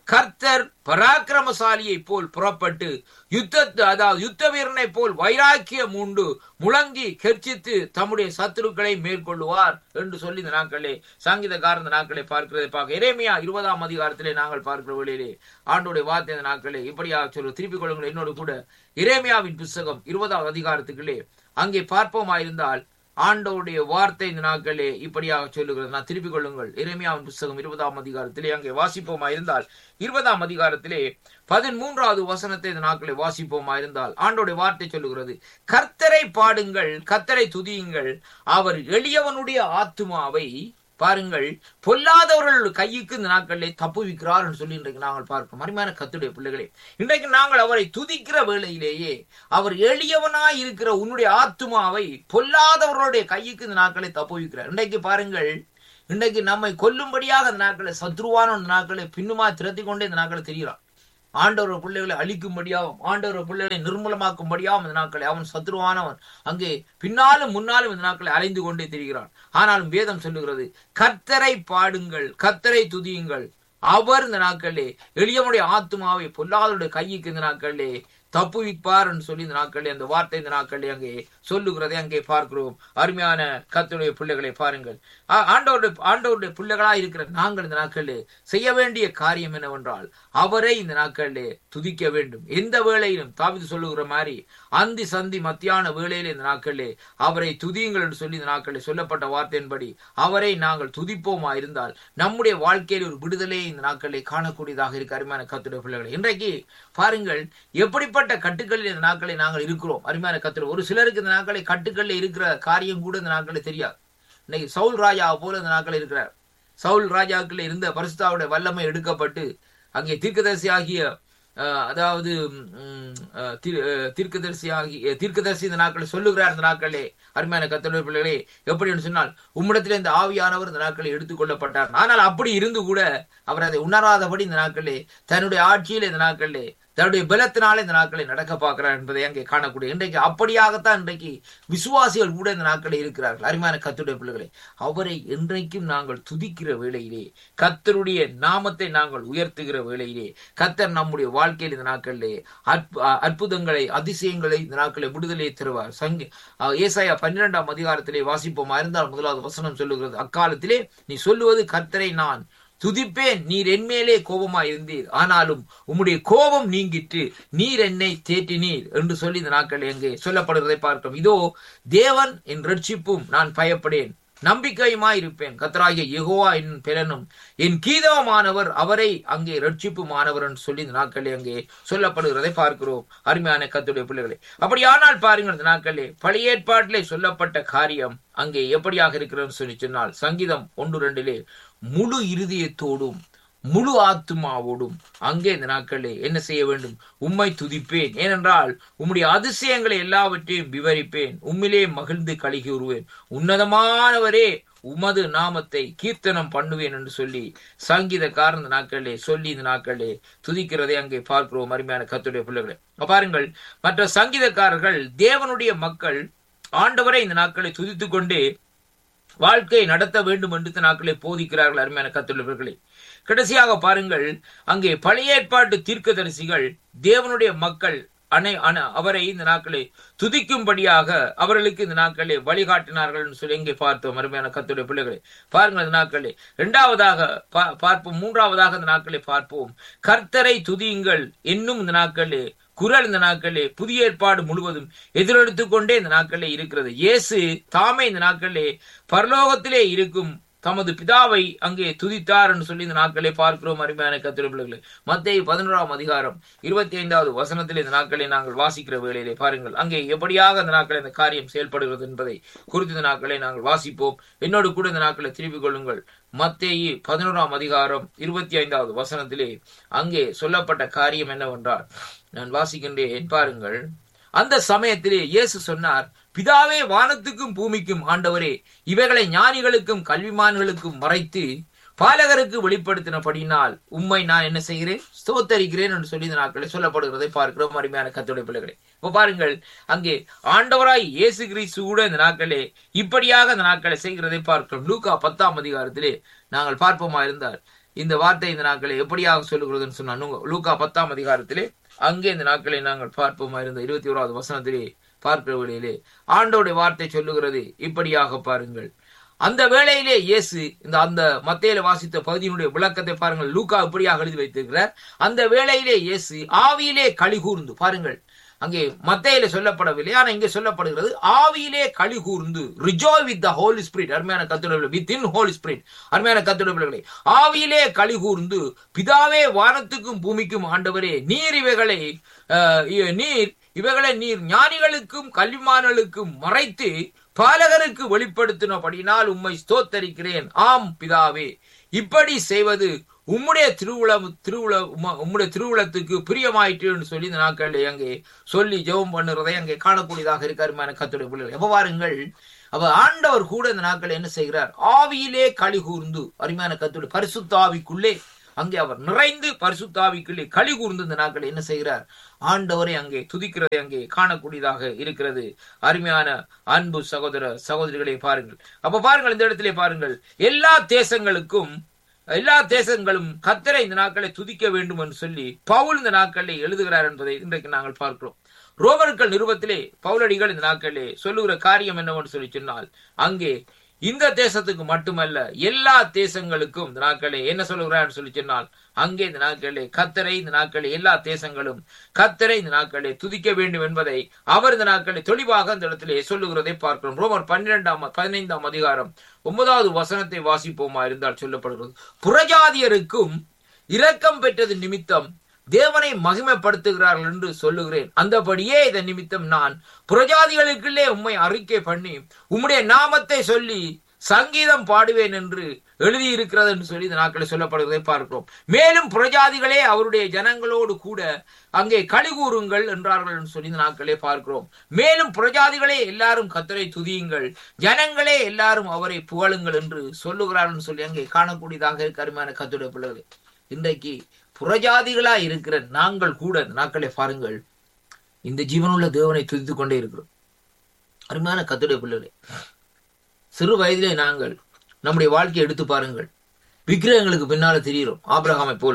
Speaker 4: கர்த்தர் பராக்கிரமசாலியை போல் புறப்பட்டு யுத்த அதாவது யுத்த வீரனை போல் வைராக்கியம் உண்டு முழங்கி கெர்ச்சித்து தம்முடைய சத்துருக்களை மேற்கொள்ளுவார் என்று சொல்லி இந்த நாட்களே சங்கீதக்காரர் இந்த நாட்களை பார்க்கிறதை பார்க்க எரேமியா இருபதாம் அதிகாரத்திலே நாங்கள் பார்க்கிற வழியிலே ஆண்டோடைய வார்த்தை இந்த நாட்களே இப்படியாக சொல்லு திருப்பிக் கொள்ளுங்கள் என்னோடு கூட எரேமியாவின் புஸ்தகம் இருபதாம் அதிகாரத்துக்குள்ளே அங்கே பார்ப்போமாயிருந்தால் ஆண்டவருடைய வார்த்தை இந்த நாட்களே இப்படியாக சொல்லுகிறது நான் திருப்பிக் கொள்ளுங்கள் இறைமையாவின் புஸ்தகம் இருபதாம் அதிகாரத்திலே அங்கே வாசிப்போமா இருந்தால் இருபதாம் அதிகாரத்திலே பதிமூன்றாவது வசனத்தை இந்த நாட்களை வாசிப்போமா இருந்தால் ஆண்டோடைய வார்த்தை சொல்லுகிறது கர்த்தரை பாடுங்கள் கர்த்தரை துதியுங்கள் அவர் எளியவனுடைய ஆத்துமாவை பாருங்கள் பொல்லாதவர்கள் கையுக்கு இந்த நாட்களிலே தப்புவிக்கிறார் என்று சொல்லி இன்றைக்கு நாங்கள் பார்க்கிறோம் அருமையான கத்துடைய பிள்ளைகளே இன்றைக்கு நாங்கள் அவரை துதிக்கிற வேளையிலேயே அவர் எளியவனாய் இருக்கிற உன்னுடைய ஆத்துமாவை பொல்லாதவர்களுடைய கையுக்கு இந்த நாட்களை தப்புவிக்கிறார் இன்றைக்கு பாருங்கள் இன்றைக்கு நம்மை கொல்லும்படியாக அந்த நாட்களை சத்ருவான அந்த நாட்களை பின்னுமா திரத்தி கொண்டே இந்த நாட்களை தெரிகிறான் ஆண்டவர் பிள்ளைகளை அழிக்கும்படியாகவும் ஆண்டவர் பிள்ளைகளை நிர்மூலமாக்கும்படியாகவும் இந்த நாட்களை அவன் சத்ருவானவன் அங்கே பின்னாலும் முன்னாலும் இந்த நாட்களை அலைந்து கொண்டே திரிகிறான் ஆனாலும் வேதம் சொல்லுகிறது கர்த்தரை பாடுங்கள் கர்த்தரை துதியுங்கள் அவர் இந்த நாட்களிலே எளியவனுடைய ஆத்மாவை பொல்லாதவருடைய கைக்கு இந்த நாட்களிலே தப்புவிப்பார் என்று சொல்லி இந்த நாட்களிலே அந்த வார்த்தை இந்த நாட்களிலே அங்கே சொல்லுகிறதை அங்கே பார்க்கிறோம் அருமையான கர்த்தருடைய பிள்ளைகளை பாருங்கள் ஆ- ஆண்டவருடைய ஆண்டவருடைய பிள்ளைகளா இருக்கிற நாங்கள் இந்த நாட்களிலே செய்ய வேண்டிய காரியம் என்னவென்றால் அவரை இந்த நாட்களிலே துதிக்க வேண்டும் எந்த வேளையிலும் தாவிது சொல்லுகிற மாதிரி அந்தி சந்தி மத்தியான வேளையிலே இந்த நாட்களிலே அவரை துதியுங்கள் என்று சொல்லி இந்த நாட்களில் சொல்லப்பட்ட வார்த்தையின்படி அவரை நாங்கள் துதிப்போமா இருந்தால் நம்முடைய வாழ்க்கையில் ஒரு விடுதலையை இந்த நாட்களிலே காணக்கூடியதாக இருக்கு அருமையான கத்துடைய பிள்ளைகளை இன்றைக்கு பாருங்கள் எப்படிப்பட்ட கட்டுக்களில் இந்த நாட்களை நாங்கள் இருக்கிறோம் அருமையான கத்துடைய ஒரு சிலருக்கு இந்த நாட்களை கட்டுக்களில் இருக்கிற காரியம் கூட இந்த நாட்களில் தெரியாது இன்னைக்கு சவுல் ராஜா போல இந்த நாட்கள் இருக்கிறார் சவுல் ராஜாக்கள் இருந்த பரிசுத்தாவுடைய வல்லமை எடுக்கப்பட்டு அங்கே தீர்க்கதரிசி ஆகிய அஹ், அதாவது ம், அஹ், தீர்- அஹ், தீர்க்கதரிசி ஆகிய தீர்க்கதரிசி இந்த நாட்களை சொல்லுகிறார் இந்த நாட்களே அருமையான கத்தோடைய பிள்ளைகளே எப்படி என்று சொன்னால் உம்மிடத்திலே இந்த ஆவியானவர் இந்த நாட்களை எடுத்துக்கொள்ளப்பட்டார் ஆனால் அப்படி இருந்து கூட அவர் அதை உணராதபடி இந்த நாட்களே தன்னுடைய ஆட்சியில் இந்த நாட்களே தன்னுடைய பலத்தினாலே இந்த நாட்களை நடக்க பார்க்கிறார் என்பதை அங்கே காணக்கூடிய இன்றைக்கு அப்படியாகத்தான் இன்றைக்கு விசுவாசிகள் கூட இந்த நாட்களில் இருக்கிறார்கள் அருமையான கத்துடைய பிள்ளைகளே அவரை என்றைக்கும் நாங்கள் துதிக்கிற வேளையிலே கத்தருடைய நாமத்தை நாங்கள் உயர்த்துகிற வேளையிலே கத்தர் நம்முடைய வாழ்க்கையில் இந்த நாட்களிலே அற்ப- அற்புதங்களை அதிசயங்களை இந்த நாட்களை விடுதலையை தருவார் சங்கி அஹ் ஏசாயா பன்னிரெண்டாம் அதிகாரத்திலே வாசிப்போமா இருந்தால் முதலாவது வசனம் சொல்லுகிறது அக்காலத்திலே நீ சொல்லுவது கர்த்தரை நான் துதிப்பேன் நீர் என்மேலே கோபமா இருந்தீர் ஆனாலும் உம்முடைய கோபம் நீங்கிட்டு நீர் என்னை தேற்றினீர் என்று சொல்லி இந்த நாட்கள் எங்கே சொல்லப்படுவதை பார்க்கிறோம் இதோ தேவன் என் ரட்சிப்பும் நான் பயப்படேன் நம்பிக்கையுமாய் இருப்பேன் கத்தராகிய யெகோவா என் பெலனும் என் கீதவமானவர் அவரை அங்கே ரட்சிப்புமானவர் என்று சொல்லி இந்த நாட்களே அங்கே சொல்லப்படுகிறதை பார்க்கிறோம் அருமையான கத்துடைய பிள்ளைகளே அப்படியானால் பாருங்கள் இந்த நாட்களே பழைய ஏற்பாட்டிலே சொல்லப்பட்ட காரியம் அங்கே எப்படியாக இருக்கிறது சொல்லி சொன்னால் சங்கீதம் ஒன்று ரெண்டிலே முழு இருதயத்தோடும் முழு ஆத்துமாவோடும் அங்கே இந்த நாட்களிலே என்ன செய்ய வேண்டும் உம்மை துதிப்பேன் ஏனென்றால் உம்முடைய அதிசயங்களை எல்லாவற்றையும் விவரிப்பேன் உம்மிலே மகிழ்ந்து களி கூறுவேன் உன்னதமானவரே உமது நாமத்தை கீர்த்தனம் பண்ணுவேன் என்று சொல்லி சங்கீதக்காரன் இந்த நாட்களிலே சொல்லி இந்த நாட்களிலே துதிக்கிறதை அங்கே பார்க்கிறோம் அருமையான கத்துடைய பிள்ளைகளை அப்ப பாருங்கள் மற்ற சங்கீதக்காரர்கள் தேவனுடைய மக்கள் ஆண்டவரை இந்த நாட்களை துதித்துக் கொண்டே வாழ்க்கையை நடத்த வேண்டும் என்று இந்த நாட்களை போதிக்கிறார்கள் அருமையான கத்துள்ளவர்களே கடைசியாக பாருங்கள் அங்கே பழைய ஏற்பாட்டு தீர்க்கதரிசிகள் தேவனுடைய மக்கள் அனை அன- அவரை இந்த நாட்களை துதிக்கும்படியாக அவர்களுக்கு இந்த நாட்களை வழிகாட்டினார்கள் என்று சொல்லி இங்கே பார்த்தோம் அருமையான கத்துடைய பிள்ளைகளை பாருங்கள் இந்த நாட்களை இரண்டாவதாக பா- பார்ப்போம் மூன்றாவதாக இந்த நாட்களை பார்ப்போம் கர்த்தரை துதியுங்கள் என்னும் இந்த நாட்களே குரல் இந்த நாட்களே புதிய ஏற்பாடு முழுவதும் எதிரெடுத்துக் கொண்டே இந்த நாட்களே இருக்கிறது இயேசு தாமே இந்த நாட்களே பரலோகத்திலே இருக்கும் தமது பிதாவை அங்கே துதித்தார் என்று சொல்லி இந்த நாட்களை பார்க்கிறோம் அருமையான கத்திரப்பிள்ளைகளை மத்திய பதினோராம் அதிகாரம் இருபத்தி ஐந்தாவது வசனத்தில் இந்த நாட்களை நாங்கள் வாசிக்கிற வேளையிலே பாருங்கள் அங்கே எப்படியாக இந்த நாட்களை இந்த காரியம் செயல்படுகிறது என்பதை குறித்து இந்த நாட்களை நாங்கள் வாசிப்போம் என்னோடு கூட இந்த நாட்களை திருப்பிக் கொள்ளுங்கள் மத்தேயு பதினோராம் அதிகாரம் இருபத்தி ஐந்தாவது வசனத்திலே அங்கே சொல்லப்பட்ட காரியம் என்னவென்றால் நான் வாசிக்கின்றேன் பாருங்கள் அந்த சமயத்திலே இயேசு சொன்னார் பிதாவே வானத்துக்கும் பூமிக்கும் ஆண்டவரே இவைகளை ஞானிகளுக்கும் கல்விமான்களுக்கும் மறைத்து பாலகருக்கு வெளிப்படுத்தினபடினால் உம்மை நான் என்ன செய்கிறேன் ஸ்தோத்தரிக்கிறேன் என்று சொல்லி இந்த நாட்களை சொல்லப்படுகிறதை பார்க்கிறோம் அருமையான கத்தோடைய பிள்ளைகளை இப்ப பாருங்கள் அங்கே ஆண்டவராய் இயேசு கிறிஸ்து கூட இந்த நாட்களே இப்படியாக இந்த நாட்களை செய்கிறதை பார்க்கிறோம் லூக்கா பத்தாம் அதிகாரத்திலே நாங்கள் பார்ப்போமா இருந்தால் இந்த வார்த்தை இந்த நாட்களை எப்படியாக சொல்லுகிறதுன்னு சொன்னா லூக்கா பத்தாம் அதிகாரத்திலே அங்கே இந்த நாட்களை நாங்கள் பார்ப்போமா இருந்த இருபத்தி ஓராவது வசனத்திலே பார்க்கிற வழியிலே ஆண்டோடைய வார்த்தை சொல்லுகிறது இப்படியாக பாருங்கள் அந்த வேளையிலே இயேசு இந்த அந்த மத்தையில வாசித்த பகுதியினுடைய விளக்கத்தை பாருங்கள் லூக்கா இப்படியாக எழுதி வைத்திருக்கிறார் அந்த வேளையிலே இயேசு ஆவியிலே களி கூர்ந்து பாருங்கள் அங்கே மத்தையில சொல்லப்படவில்லை ஆனா இங்கே சொல்லப்படுகிறது ஆவியிலே களி கூர்ந்து rejoice with the Holy Spirit அருமையான கத்துடவில்லை வித் இன் ஹோலி ஸ்பிரிட் அருமையான கத்துடவில்லை ஆவியிலே களி கூர்ந்து பிதாவே வானத்துக்கும் பூமிக்கும் ஆண்டவரே நீர் இவைகளை அஹ், இ- நீர் இவைகளை நீர் ஞானிகளுக்கும் கல்விமான்களுக்கும் மறைத்து பாலகருக்கு வெளிப்படுத்தினபடினால் உம்மை ஸ்தோத்தரிக்கிறேன் ஆம் பிதாவே இப்படி செய்வது உம்முடைய திருவுள திருவுள உம்ம- உம்முடைய திருவுளத்துக்கு பிரியமாயிற்றுன்னு சொல்லி இந்த நாட்களில் அங்கே சொல்லி ஜெபம் பண்ணுறதை அங்கே காணக்கூடியதாக இருக்காருமான கத்துடைய பிள்ளைகள் எப்ப பாருங்கள் அவ ஆண்டவர் கூட இந்த நாட்கள் என்ன செய்கிறார் ஆவியிலே களி கூர்ந்து அருமையான கத்துடைய பரிசுத்த ஆவிக்குள்ளே அங்கே அவர் நிறைந்து பரிசுத்தாவிக்குள்ளே களி கூர்ந்து இந்த நாட்கள் என்ன செய்கிறார் ஆண்டவரை அங்கே துதிக்கிறதை அங்கே காணக்கூடியதாக இருக்கிறது அருமையான அன்பு சகோதர சகோதரிகளை பாருங்கள் அப்ப பாருங்கள் இந்த இடத்திலே பாருங்கள் எல்லா தேசங்களுக்கும் எல்லா தேசங்களும் கத்தரை இந்த நாட்களை துதிக்க வேண்டும் என்று சொல்லி பவுல் இந்த நாட்களை எழுதுகிறார் என்பதை இன்றைக்கு நாங்கள் பார்க்கிறோம் ரோமர்கள் நிருபத்திலே பவுலடிகள் இந்த நாட்களிலே சொல்லுகிற காரியம் என்னவென்று சொல்லி சொன்னால் அங்கே இந்த தேசத்துக்கு மட்டுமல்ல எல்லா தேசங்களுக்கும் இந்த நாட்களே என்ன சொல்லுகிறார் சொல்லி சொன்னால் அங்கே இந்த நாட்களே கத்தரை இந்த நாட்களே எல்லா தேசங்களும் கத்தரை இந்த நாட்களே துதிக்க வேண்டும் என்பதை அவர் இந்த நாட்களை தெளிவாக இந்த இடத்திலே சொல்லுகிறதை பார்க்கிறோம் ரோமர் பன்னிரெண்டாம் பதினைந்தாம் அதிகாரம் ஒன்பதாவது வசனத்தை வாசிப்போமா இருந்தால் சொல்லப்படுகிறது புறஜாதியருக்கும் இரக்கம் பெற்றது நிமித்தம் தேவனை மகிமைப்படுத்துகிறார்கள் என்று சொல்லுகிறேன் அந்தபடியே இதன் நிமித்தம் நான் புறஜாதிகளுக்குள்ளே உம்மை அறிக்கை பண்ணி உம்முடைய நாமத்தை சொல்லி சங்கீதம் பாடுவேன் என்று எழுதியிருக்கிறது என்று சொல்லி இந்த நாட்களை சொல்லப்படுவதை பார்க்கிறோம் மேலும் புறஜாதிகளே அவருடைய ஜனங்களோடு கூட அங்கே களி கூறுங்கள் என்றார்கள் என்று சொல்லி இந்த நாட்களே பார்க்கிறோம் மேலும் புறஜாதிகளே எல்லாரும் கத்தரை துதியுங்கள் ஜனங்களே எல்லாரும் அவரை புகழுங்கள் என்று சொல்லுகிறார்கள் என்று சொல்லி அங்கே காணக்கூடியதாக இருக்க அருமையான கத்துடைய பிள்ளைகளே இன்றைக்கு புறஜாதிகளா இருக்கிற நாங்கள் கூட இந்த நாட்களை பாருங்கள் இந்த ஜீவனுள்ள தேவனை துதித்துக் கொண்டே இருக்கிறோம் அருமையான கத்துடைய பிள்ளைகளே சிறு வயதிலே நாங்கள் நம்முடைய வாழ்க்கையை எடுத்து பாருங்கள் விக்கிரகங்களுக்கு பின்னால தெரிகிறோம் ஆபிரகாமை போல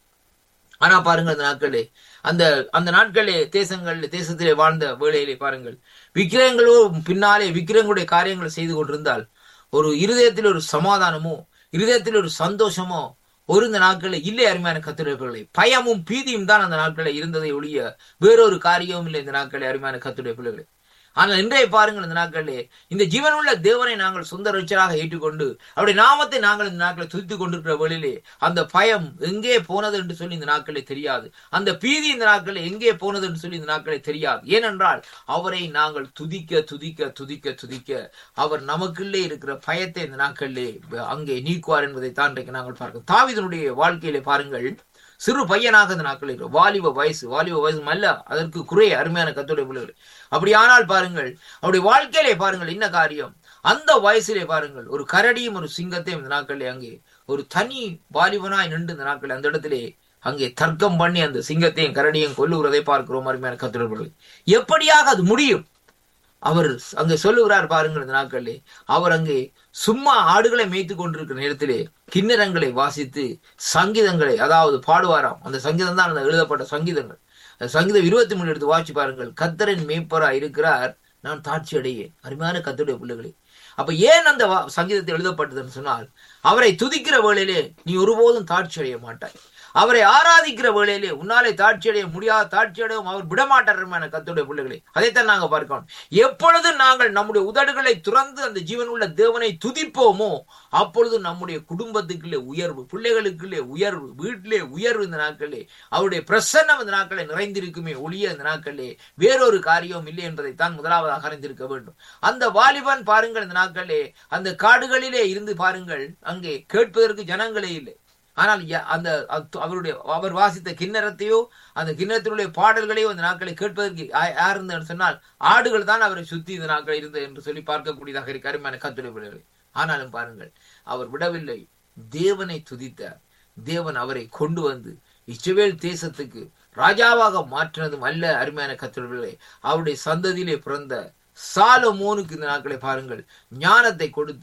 Speaker 4: ஆனா பாருங்கள் அந்த நாட்களே அந்த அந்த நாட்களே தேசங்கள் தேசத்திலே வாழ்ந்த வேளையிலே பாருங்கள் விக்கிரகங்களோ பின்னாலே விக்கிரகங்களுடைய காரியங்களை செய்து கொண்டிருந்தால் ஒரு இருதயத்தில் ஒரு சமாதானமோ இருதயத்தில் ஒரு சந்தோஷமோ ஒரு இந்த நாட்களில் இல்லை அருமையான கத்துடைய பயமும் பீதியும் தான் அந்த நாட்களில் இருந்ததை ஒழிய வேறொரு காரியமும் இல்லை இந்த நாட்களில் அருமையான கத்துடைய பிள்ளைகளே ஆனால் இன்றைய பாருங்கள் இந்த நாட்களிலே இந்த ஜீவனுள்ள தேவனை நாங்கள் சொந்த ரட்சராக ஏற்றுக்கொண்டு அவருடைய நாமத்தை நாங்கள் இந்த நாட்களை துதித்துக் கொண்டிருக்கிற வேளையிலே அந்த பயம் எங்கே போனது என்று சொல்லி இந்த நாட்களே தெரியாது அந்த பீதி இந்த நாட்களில் எங்கே போனது என்று சொல்லி இந்த நாட்களே தெரியாது ஏனென்றால் அவரை நாங்கள் துதிக்க துதிக்க துதிக்க துதிக்க அவர் நமக்குள்ளே இருக்கிற பயத்தை இந்த நாட்களிலே அங்கே நீக்குவார் என்பதை தான் இன்றைக்கு நாங்கள் பார்க்கிறோம் தாவிதனுடைய வாழ்க்கையிலே பாருங்கள் சிறு பையனாக இந்த நாட்கள் இருக்கிறோம் வாலிப வயசு வாலிப வயசு அல்ல அதற்கு குறைய அருமையான கத்தோடைய பிள்ளைகள் அப்படியானால் பாருங்கள் அவருடைய வாழ்க்கையிலே பாருங்கள் என்ன காரியம் அந்த வயசிலே பாருங்கள் ஒரு கரடியும் ஒரு சிங்கத்தையும் இந்த நாட்களிலே அங்கே ஒரு தனி வாலிபனாய் நின்று இந்த நாட்கள் அந்த இடத்திலே அங்கே தர்க்கம் பண்ணி அந்த சிங்கத்தையும் கரடியும் கொல்லுகிறதை பார்க்கிறோம் அருமையான கத்துடர்கள் எப்படியாக அது முடியும் அவர் அங்கே சொல்லுகிறார் பாருங்கள் இந்த நாட்களிலே அவர் அங்கே சும்மா ஆடுகளை மேய்த்து கொண்டிருக்கிற நேரத்திலே கிண்ணறங்களை வாசித்து சங்கீதங்களை அதாவது பாடுவாராம் அந்த சங்கீதம் தான் அந்த எழுதப்பட்ட சங்கீதங்கள் அந்த சங்கீதம் இருபத்தி மூணு எடுத்து வாசி பாருங்கள் கத்தரின் மேய்ப்பரா இருக்கிறார் நான் தாட்சி அடையேன் அருமையான கத்தருடைய பிள்ளைகளே அப்ப ஏன் அந்த சங்கீதத்தை எழுதப்பட்டதுன்னு சொன்னால் அவரை துதிக்கிற வேளையிலே நீ ஒருபோதும் தாட்சி அடைய மாட்டாய் அவரை ஆராதிக்கிற வேளையிலே உன்னாலே தாட்சி அடைய முடியாத தாட்சி அடையும் அவர் விடமாட்டார் கத்துடைய பிள்ளைகளே அதைத்தான் நாங்க பார்க்கணும் எப்பொழுது நாங்கள் நம்முடைய உதடுகளை துறந்து அந்த ஜீவனுள்ள தேவனை துதிப்போமோ அப்பொழுது நம்முடைய குடும்பத்துக்குள்ளே உயர்வு பிள்ளைகளுக்குள்ளே உயர்வு வீட்டிலே உயர்வு இந்த நாட்களே அவருடைய பிரசன்னம் இந்த நாட்களை நிறைந்திருக்குமே ஒளிய இந்த நாட்களே வேறொரு காரியம் இல்லை என்பதைத்தான் முதலாவதாக அறிந்திருக்க வேண்டும் அந்த வாலிபன் பாருங்கள் இந்த நாட்களே அந்த காடுகளிலே இருந்து பாருங்கள் அங்கே கேட்பதற்கு ஜனங்களே இல்லை ஆனால் அந்த அவருடைய அவர் வாசித்த கிண்ணறத்தையோ அந்த கிண்ணத்தினுடைய பாடல்களையோ அந்த நாட்களை கேட்பதற்கு யார் இருந்தன்னு சொன்னால் ஆடுகள் தான் அவரை சுத்தி இந்த நாட்கள் இருந்தது என்று சொல்லி பார்க்கக்கூடியதாக இருக்கு அருமையான கத்துரை பிள்ளைகளை ஆனாலும் பாருங்கள் அவர் விடவில்லை தேவனை துதித்தார் தேவன் அவரை கொண்டு வந்து இஸ்ரவேல் தேசத்துக்கு ராஜாவாக மாற்றினதும் அல்ல அருமையான கத்துரை அவருடைய சந்ததியிலே பிறந்த சாலமோனுக்கு இந்த நாட்களை பாருங்கள் ஞானத்தை கொடுத்து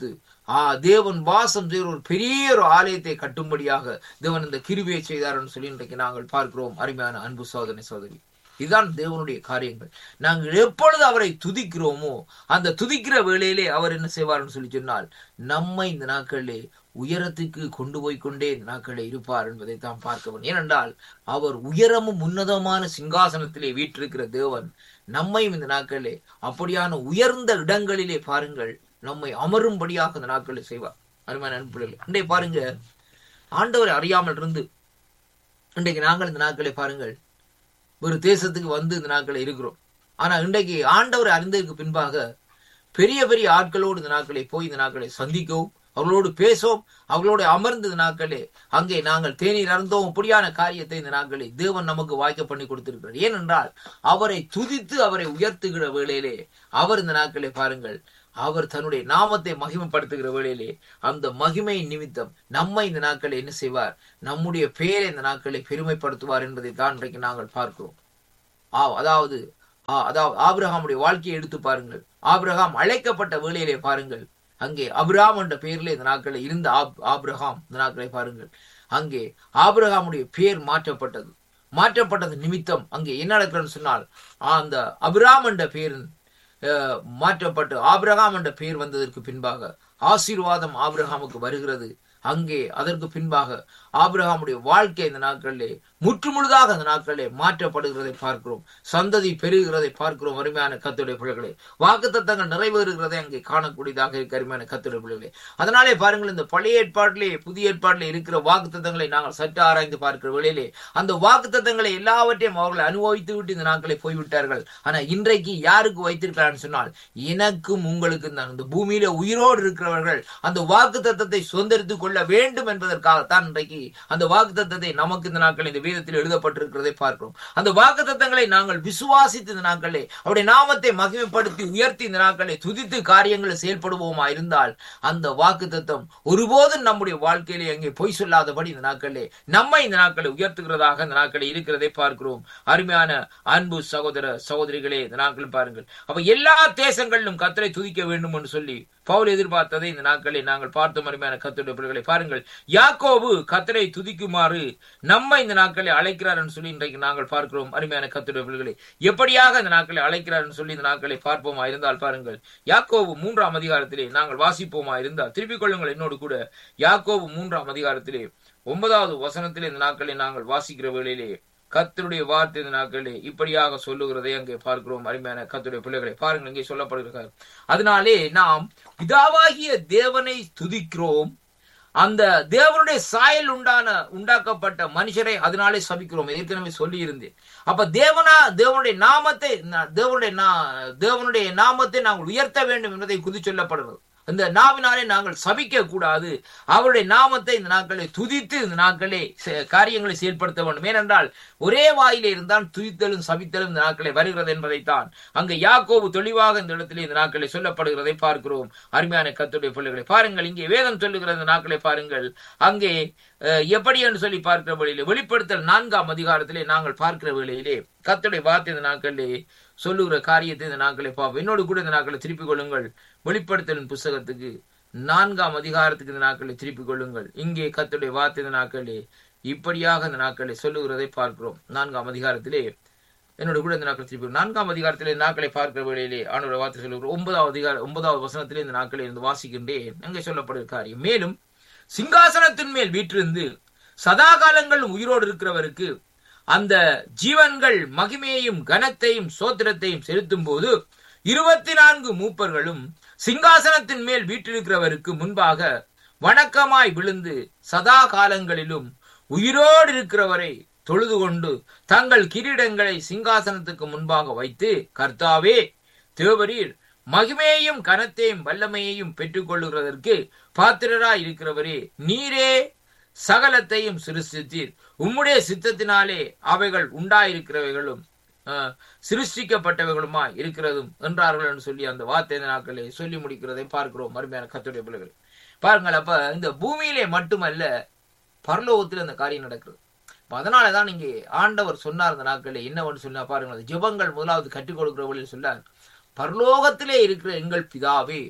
Speaker 4: ஆ தேவன் வாசம் செய்கிற ஒரு பெரிய ஒரு ஆலயத்தை கட்டும்படியாக தேவன் இந்த கிருபையை செய்தார்னு சொல்லி இன்றைக்கு நாங்கள் பார்க்கிறோம் அருமையான அன்பு சோதனை சோதரி இதுதான் தேவனுடைய காரியங்கள் நாங்கள் எப்பொழுது அவரை துதிக்கிறோமோ அந்த துதிக்கிற வேளையிலே அவர் என்ன செய்வார்னு சொல்லி சொன்னால் நம்மை இந்த நாட்களிலே உயரத்துக்கு கொண்டு போய் கொண்டே இந்த நாட்களிலே இருப்பார் என்பதை தான் பார்க்க வேண்டும் ஏனென்றால் அவர் உயரமும் உன்னதமான சிங்காசனத்திலே வீற்றிருக்கிற தேவன் நம்மையும் இந்த நாட்களிலே அப்படியான உயர்ந்த இடங்களிலே பாருங்கள் நம்மை அமரும்படியாக இந்த நாட்களில் செய்வார் அருமையான அன்புகள் இன்றைய பாருங்க ஆண்டவரை அறியாமல் இருந்து இன்றைக்கு நாங்கள் இந்த நாட்களை பாருங்கள் ஒரு தேசத்துக்கு வந்து இந்த நாட்களை இருக்கிறோம் ஆனா இன்றைக்கு ஆண்டவரை அறிந்ததற்கு பின்பாக பெரிய பெரிய ஆட்களோடு இந்த நாட்களை போய் இந்த நாட்களை சந்திக்கவும் அவர்களோடு பேசவும் அவர்களோடு அமர்ந்த இந்த நாட்களே அங்கே நாங்கள் தேநீர் அருந்தோம் இப்படியான காரியத்தை இந்த நாட்களை தேவன் நமக்கு வாய்க்க பண்ணி கொடுத்திருக்கிறார் ஏனென்றால் அவரை துதித்து அவரை உயர்த்துகிற வேளையிலே அவர் இந்த நாட்களை பாருங்கள் அவர் தன்னுடைய நாமத்தை மகிமைப்படுத்துகிற வேளையிலே அந்த மகிமை நிமித்தம் நம்மை இந்த நாட்களை என்ன செய்வார் நம்முடைய பெயரை இந்த நாட்களை பெருமைப்படுத்துவார் என்பதை தான் இன்றைக்கு நாங்கள் பார்க்கிறோம் ஆ அதாவது ஆ, அதாவது ஆபிரகாமுடைய வாழ்க்கையை எடுத்து பாருங்கள் ஆபிரகாம் அழைக்கப்பட்ட வேளையிலே பாருங்கள் அங்கே அபிராம் என்ற பெயரிலே இந்த நாட்களில் இருந்த ஆப்- ஆபிரகாம் இந்த நாட்களை பாருங்கள் அங்கே ஆபிரகாமுடைய பெயர் மாற்றப்பட்டது மாற்றப்பட்டது நிமித்தம் அங்கே என்ன நடக்கிறதுன்னு சொன்னால் அந்த அபிராம் என்ற பெயர் அஹ், மாற்றப்பட்டு ஆபிரகாம் என்ற பெயர் வந்ததற்கு பின்பாக ஆசீர்வாதம் ஆபிரகாமுக்கு வருகிறது அங்கே அதற்கு பின்பாக ஆபிரகாமுடைய வாழ்க்கை இந்த நாட்களிலே முற்று முழுதாக அந்த நாட்களிலே மாற்றப்படுகிறதை பார்க்கிறோம் சந்ததி பெருகிறதை பார்க்கிறோம் அருமையான கத்துடைய பிள்ளைகளே வாக்கு தத்தங்கள் நிறைவேறுகிறதை அங்கே காணக்கூடியதாக இருக்க அருமையான கத்துடைய பிள்ளைகளே அதனாலே பாருங்கள் இந்த பழைய ஏற்பாட்டிலே புதிய ஏற்பாட்டிலே இருக்கிற வாக்கு தத்தங்களை நாங்கள் சற்று ஆராய்ந்து பார்க்கிற வேளையிலே அந்த வாக்கு தத்தங்களை எல்லாவற்றையும் அவர்கள் அனுபவித்து விட்டு இந்த நாட்களை போய்விட்டார்கள் ஆனா இன்றைக்கு யாருக்கு வைத்திருக்கிறான்னு சொன்னால் எனக்கும் உங்களுக்கு தான் இந்த பூமியில உயிரோடு இருக்கிறவர்கள் அந்த வாக்கு தத்தத்தை சுதந்திரித்துக் கொள்ள வேண்டும் என்பதற்காகத்தான் இன்றைக்கு அந்த வாக்கு தத்தத்தை நமக்கு இந்த நாட்கள் இந்த வேதத்தில் எழுதப்பட்டிருக்கிறதை பார்க்கிறோம் அந்த வாக்கு தத்தங்களை நாங்கள் விசுவாசித்து இந்த நாட்களே அவருடைய நாமத்தை மகிமைப்படுத்தி உயர்த்தி இந்த நாட்களை துதித்து காரியங்களை செயல்படுவோமா இருந்தால் அந்த வாக்கு தத்தம் ஒருபோதும் நம்முடைய வாழ்க்கையிலே அங்கே பொய் சொல்லாதபடி இந்த நாட்களே நம்மை இந்த நாட்களை உயர்த்துகிறதாக இந்த நாட்களை இருக்கிறதை பார்க்கிறோம் அருமையான அன்பு சகோதர சகோதரிகளே இந்த நாட்கள் பாருங்கள் அப்ப எல்லா தேசங்களிலும் கத்தரை துதிக்க வேண்டும் என்று சொல்லி பவுல் எதிர்பார்த்ததை இந்த நாட்களில் நாங்கள் பார்த்தோம் அருமையான கத்துடைய பிள்ளைகளை பாருங்கள் யாக்கோபு கத்தரை துதிக்குமாறு நம்ம இந்த நாட்களை அழைக்கிறார் என்று சொல்லி இன்றைக்கு நாங்கள் பார்க்கிறோம் அருமையான கத்துடைய பிள்ளைகளை எப்படியாக இந்த நாட்களை அழைக்கிறார் என்று சொல்லி இந்த நாட்களை பார்ப்போமா இருந்தால் பாருங்கள் யாக்கோபு மூன்றாம் அதிகாரத்திலே நாங்கள் வாசிப்போமா இருந்தால் திருப்பிக் கொள்ளுங்கள் என்னோடு கூட யாக்கோபு மூன்றாம் அதிகாரத்திலே ஒன்பதாவது வசனத்திலே இந்த நாட்களை நாங்கள் வாசிக்கிற வேளையிலே கத்தருடைய வார்த்தை இந்த நாட்களே இப்படியாக சொல்லுகிறதை அங்கே பார்க்கிறோம் அருமையான கத்தருடைய பிள்ளைகளை பாருங்கள் இங்கே சொல்லப்படுகிறார் அதனாலே நாம் பிதாவாகிய தேவனை துதிக்கிறோம் அந்த தேவனுடைய சாயல் உண்டான உண்டாக்கப்பட்ட மனுஷரை அதனாலே சபிக்கிறோம் ஏற்கனவே சொல்லி இருந்தேன் அப்ப தேவனா தேவனுடைய நாமத்தை நா- தேவனுடைய நா- தேவனுடைய நாமத்தை நாங்கள் உயர்த்த வேண்டும் என்பதை குறி சொல்லப்படுகிறது இந்த நாவினாலே நாங்கள் சபிக்க கூடாது அவருடைய நாமத்தை இந்த நாட்களை துதித்து இந்த நாட்களே செ- காரியங்களை செயல்படுத்த வேண்டும் ஏனென்றால் ஒரே வாயிலே இருந்தால் துதித்தலும் சபித்தலும் இந்த நாட்களை வருகிறது என்பதைத்தான் அங்க யாக்கோபு தெளிவாக இந்த இடத்திலே இந்த நாட்களை சொல்லப்படுகிறதை பார்க்கிறோம் அருமையான கத்துடைய பிள்ளைகளை பாருங்கள் இங்கே வேதம் சொல்லுகிற இந்த நாட்களை பாருங்கள் அங்கே அஹ், எப்படி என்று சொல்லி பார்க்கிற வேளையிலே வெளிப்படுத்தல் நான்காம் அதிகாரத்திலே நாங்கள் பார்க்கிற வேளையிலே கத்துடைய வார்த்தை இந்த நாட்களிலே சொல்லுகிற காரியத்தை இந்த நாட்களை பார்ப்போம் என்னோடு கூட இந்த நாட்களை திருப்பிக் கொள்ளுங்கள் வெளிப்படுத்தலின் புஸ்தகத்துக்கு நான்காம் அதிகாரத்துக்கு இந்த நாட்களை திருப்பிக் கொள்ளுங்கள் இங்கே கத்துடைய வார்த்தை இந்த நாட்களே இப்படியாக இந்த நாட்களை சொல்லுகிறதை பார்க்கிறோம் நான்காம் அதிகாரத்திலே என்னோட கூட இந்த நாட்கள் திருப்பி நான்காம் அதிகாரத்திலே இந்த நாட்களை பார்க்கிற வேளையிலே ஆண்டோட வார்த்தை சொல்லுகிற ஒன்பதாவது அதிகார ஒன்பதாவது வசனத்திலே இந்த நாட்களை இருந்து வாசிக்கின்றேன் அங்கே சொல்லப்படுகிற காரியம் மேலும் சிங்காசனத்தின் மேல் வீற்றிருந்து சதா காலங்களும் உயிரோடு இருக்கிறவருக்கு அந்த ஜீவன்கள் மகிமையையும் கனத்தையும் சோத்திரத்தையும் செலுத்தும் போது இருபத்தி நான்கு மூப்பர்களும் சிங்காசனத்தின் மேல் வீற்றிருக்கிறவருக்கு முன்பாக வணக்கமாய் விழுந்து சதா காலங்களிலும் உயிரோடு இருக்கிறவரை தொழுது கொண்டு தங்கள் கிரீடங்களை சிங்காசனத்துக்கு முன்பாக வைத்து கர்த்தாவே தேவரீர் மகிமையையும் கனத்தையும் வல்லமையையும் பெற்றுக்கொள்ளுகிறதற்கு பாத்திரராய் இருக்கிறவரே நீரே சகலத்தையும் சிருஷ்டித்தீர் உம்முடைய சித்தத்தினாலே அவைகள் உண்டாயிருக்கிறவைகளும் அஹ், சிருஷ்டிக்கப்பட்டவைகளுமாய் இருக்கிறதும் என்றார்கள் என்று சொல்லி அந்த வார்த்தை இந்த நாட்களே சொல்லி முடிக்கிறதை பார்க்கிறோம் அருமையான கத்துடைய பிள்ளைகள் பாருங்கள் அப்ப இந்த பூமியிலே மட்டுமல்ல பரலோகத்தில் இந்த காரியம் நடக்கிறது அப்ப அதனாலதான் இங்கே ஆண்டவர் சொன்னார் இந்த நாட்களில் என்னவென்று சொன்னா பாருங்கள் அந்த ஜெபங்கள் முதலாவது கற்றுக் கொடுக்கிற வழியில் சொன்னார் பரலோகத்திலே இருக்கிற எங்கள் பிதாவே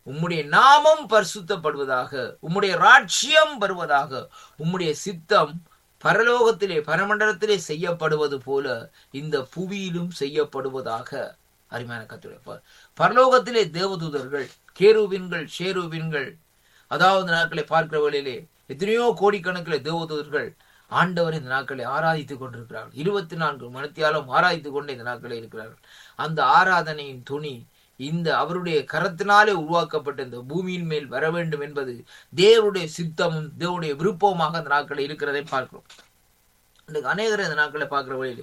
Speaker 4: உம்முடைய நாமம் பரிசுத்தப்படுவதாக உம்முடைய ராட்சியம் வருவதாக உம்முடைய சித்தம் பரலோகத்திலே பரமண்டலத்திலே செய்யப்படுவது போல இந்த புவியிலும் செய்யப்படுவதாக அருமையான கத்துடைய பரலோகத்திலே தேவதூதர்கள் கேருவின்கள் ஷேருவின்கள் அதாவது நாட்களை பார்க்கிற வேளையிலே எத்தனையோ கோடிக்கணக்கில் தேவதூதர்கள் ஆண்டவர் இந்த நாட்களை ஆராதித்துக் கொண்டிருக்கிறார்கள் இருபத்தி நான்கு மணித்தியாலும் ஆராதித்துக் கொண்டு இந்த நாட்களை இருக்கிறார்கள் அந்த ஆராதனையின் துணி இந்த அவருடைய கரத்தினாலே உருவாக்கப்பட்ட இந்த பூமியின் மேல் வர வேண்டும் என்பது தேவருடைய சித்தமும் தேவனுடைய விருப்பமாக அந்த நாட்களை இருக்கிறதை பார்க்கிறோம் இன்றைக்கு அநேகர் இந்த நாட்களை பார்க்கிற வழியில்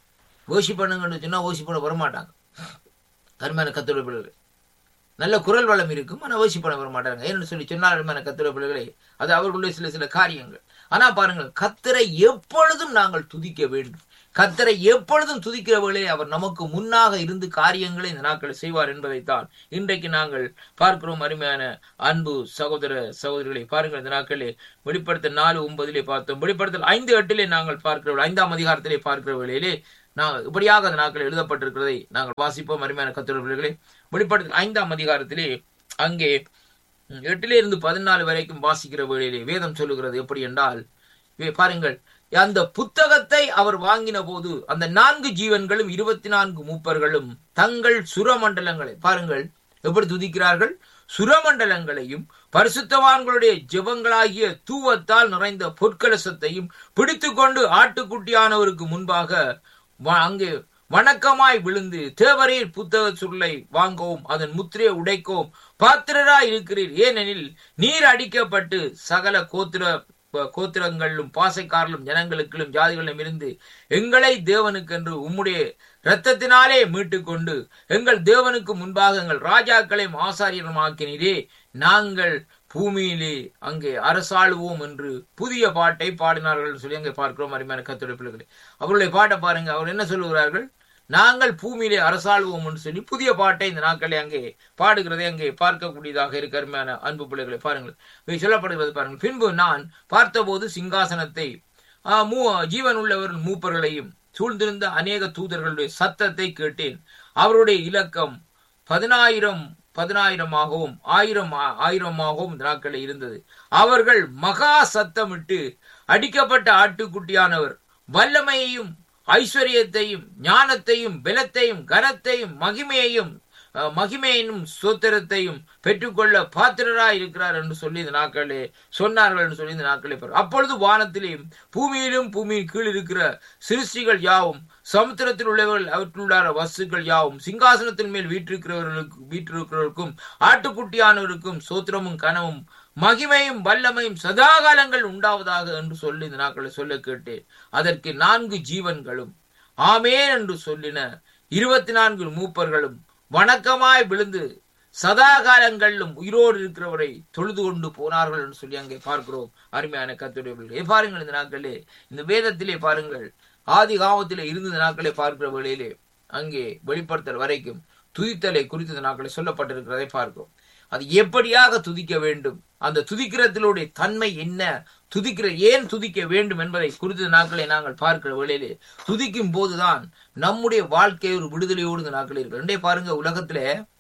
Speaker 4: ஓசி பண்ணுங்கன்னு சொன்னா ஓசி பண்ண வரமாட்டாங்க அருமையான கத்துரை பிள்ளைகள் நல்ல குரல் வளம் இருக்கும் ஆனால் ஓசி பண்ண வர மாட்டாங்க ஏன்னு சொல்லி சொன்னால் அருமையான கத்துரை பிள்ளைகளே அது அவர்களுடைய சில சில காரியங்கள் ஆனா பாருங்கள் கத்தரை எப்பொழுதும் நாங்கள் துதிக்க வேண்டும் கத்தரை எப்பொழுதும் துதிக்கிற வேளையை அவர் நமக்கு முன்னாக இருந்து காரியங்களை இந்த நாட்கள் செய்வார் என்பதைத்தான் இன்றைக்கு நாங்கள் பார்க்கிறோம் அருமையான அன்பு சகோதர சகோதரிகளை பாருங்கள் இந்த நாட்களே வெளிப்படுத்தல் நாலு ஒன்பதிலே பார்த்தோம் வெளிப்படுத்தல் ஐந்து எட்டிலே நாங்கள் பார்க்கிற ஐந்தாம் அதிகாரத்திலே பார்க்கிற வேளையிலே நாங்கள் இப்படியாக அந்த நாட்கள் எழுதப்பட்டிருக்கிறதை நாங்கள் வாசிப்போம் அருமையான கத்துரை பிள்ளைகளே வெளிப்படுத்தல் ஐந்தாம் அதிகாரத்திலே அங்கே எட்டிலே இருந்து பதினாலு வரைக்கும் வாசிக்கிற வேளையிலே வேதம் சொல்லுகிறது எப்படி என்றால் பாருங்கள் அந்த புத்தகத்தை அவர் வாங்கின போது அந்த நான்கு ஜீவன்களும் இருபத்தி நான்கு மூப்பர்களும் தங்கள் சுரமண்டலங்களை பாருங்கள் எப்படி துதிக்கிறார்கள் சுரமண்டலங்களையும் பரிசுத்தவான்களுடைய ஜெபங்களாகிய தூவத்தால் நிறைந்த பொற்கலசத்தையும் பிடித்துக்கொண்டு ஆட்டுக்குட்டியானவருக்கு முன்பாக அங்கே வணக்கமாய் விழுந்து தேவரீர் புத்தக சுருளை வாங்கவும் அதன் முத்திரையை உடைக்கவும் பாத்திரராய் இருக்கிறீர் ஏனெனில் நீர் அடிக்கப்பட்டு சகல கோத்திர கோத்திரங்களிலும் பாசைக்காரலும் ஜனங்களுக்கும் ஜாதிகளிலும் இருந்து எங்களை தேவனுக்கென்று உம்முடைய இரத்தத்தினாலே மீட்டு கொண்டு எங்கள் தேவனுக்கு முன்பாக எங்கள் ராஜாக்களையும் ஆசாரியமாக்கினீரே நாங்கள் பூமியிலே அங்கே அரசாளுவோம் என்று புதிய பாட்டை பாடினார்கள் சொல்லி அங்கே பார்க்கிறோம் அருமையான கத்துடைய பிள்ளைகளை அவருடைய பாட்டை பாருங்க அவர் என்ன சொல்லுகிறார்கள் நாங்கள் பூமியிலே அரசாளுவோம் என்று சொல்லி புதிய பாட்டை இந்த நாட்களை அங்கே பாடுகிறதை அங்கே பார்க்கக்கூடியதாக இருக்க அருமையான அன்பு பிள்ளைகளை பாருங்கள் சொல்லப்படுகிறது பாருங்கள் பின்பு நான் பார்த்தபோது சிங்காசனத்தை மூ ஜீவன் உள்ளவர் மூப்பர்களையும் சூழ்ந்திருந்த அநேக தூதர்களுடைய சத்தத்தை கேட்டேன் அவருடைய இலக்கம் பதினாயிரம் பதினாயிரமாகவும் ஆயிரம் ஆயிரமாகவும் இந்த நாட்களில் இருந்தது அவர்கள் மகா சத்தமிட்டு அடிக்கப்பட்ட ஆட்டுக்குட்டியானவர் வல்லமையையும் ஐஸ்வர்யத்தையும் ஞானத்தையும் பலத்தையும் கனத்தையும் மகிமையையும் மகிமையினும் சோத்திரத்தையும் பெற்றுக்கொள்ள பாத்திரராய் இருக்கிறார் என்று சொல்லி இந்த நாட்களே சொன்னார்கள் என்று சொல்லி இந்த நாட்களே அப்பொழுது வானத்திலேயும் பூமியிலும் பூமியின் கீழ் இருக்கிற சிருஷ்டிகள் யாவும் சமுத்திரத்தில் உள்ளவர்கள் அவற்றுள்ளார வஸ்துக்கள் யாவும் சிங்காசனத்தின் மேல் வீற்றிருக்கிறவர்களுக்கு வீற்றிருக்கிறவருக்கும் ஆட்டுக்குட்டியானவருக்கும் சோத்திரமும் கனவும் மகிமையும் வல்லமையும் சதாகாலங்கள் உண்டாவதாக என்று சொல்லி இந்த நாட்களை சொல்ல கேட்டேன் அதற்கு நான்கு ஜீவன்களும் ஆமேன் என்று சொல்லின இருபத்தி நான்கு மூப்பர்களும் வணக்கமாய் விழுந்து சதா காலங்களிலும் உயிரோடு இருக்கிறவரை தொழுது கொண்டு போனார்கள் என்று சொல்லி அங்கே பார்க்கிறோம் அருமையான கத்துடைய பாருங்கள் இந்த நாட்களே இந்த வேதத்திலே பாருங்கள் ஆதி காமத்திலே இருந்த நாட்களை பார்க்கிற வேளையிலே அங்கே வெளிப்படுத்தல் வரைக்கும் துதித்தலை குறித்த நாட்களை சொல்லப்பட்டிருக்கிறதை பார்க்கிறோம் அது எப்படியாக துதிக்க வேண்டும் அந்த துதிக்கிறதிலுடைய தன்மை என்ன துதிக்கிற ஏன் துதிக்க வேண்டும் என்பதை குறித்த நாட்களை நாங்கள் பார்க்கிற வேளையிலே துதிக்கும் போதுதான் நம்முடைய வாழ்க்கை ஒரு விடுதலையோடு இந்த நாட்கள் இருக்கு ரெண்டே பாருங்க உலகத்துல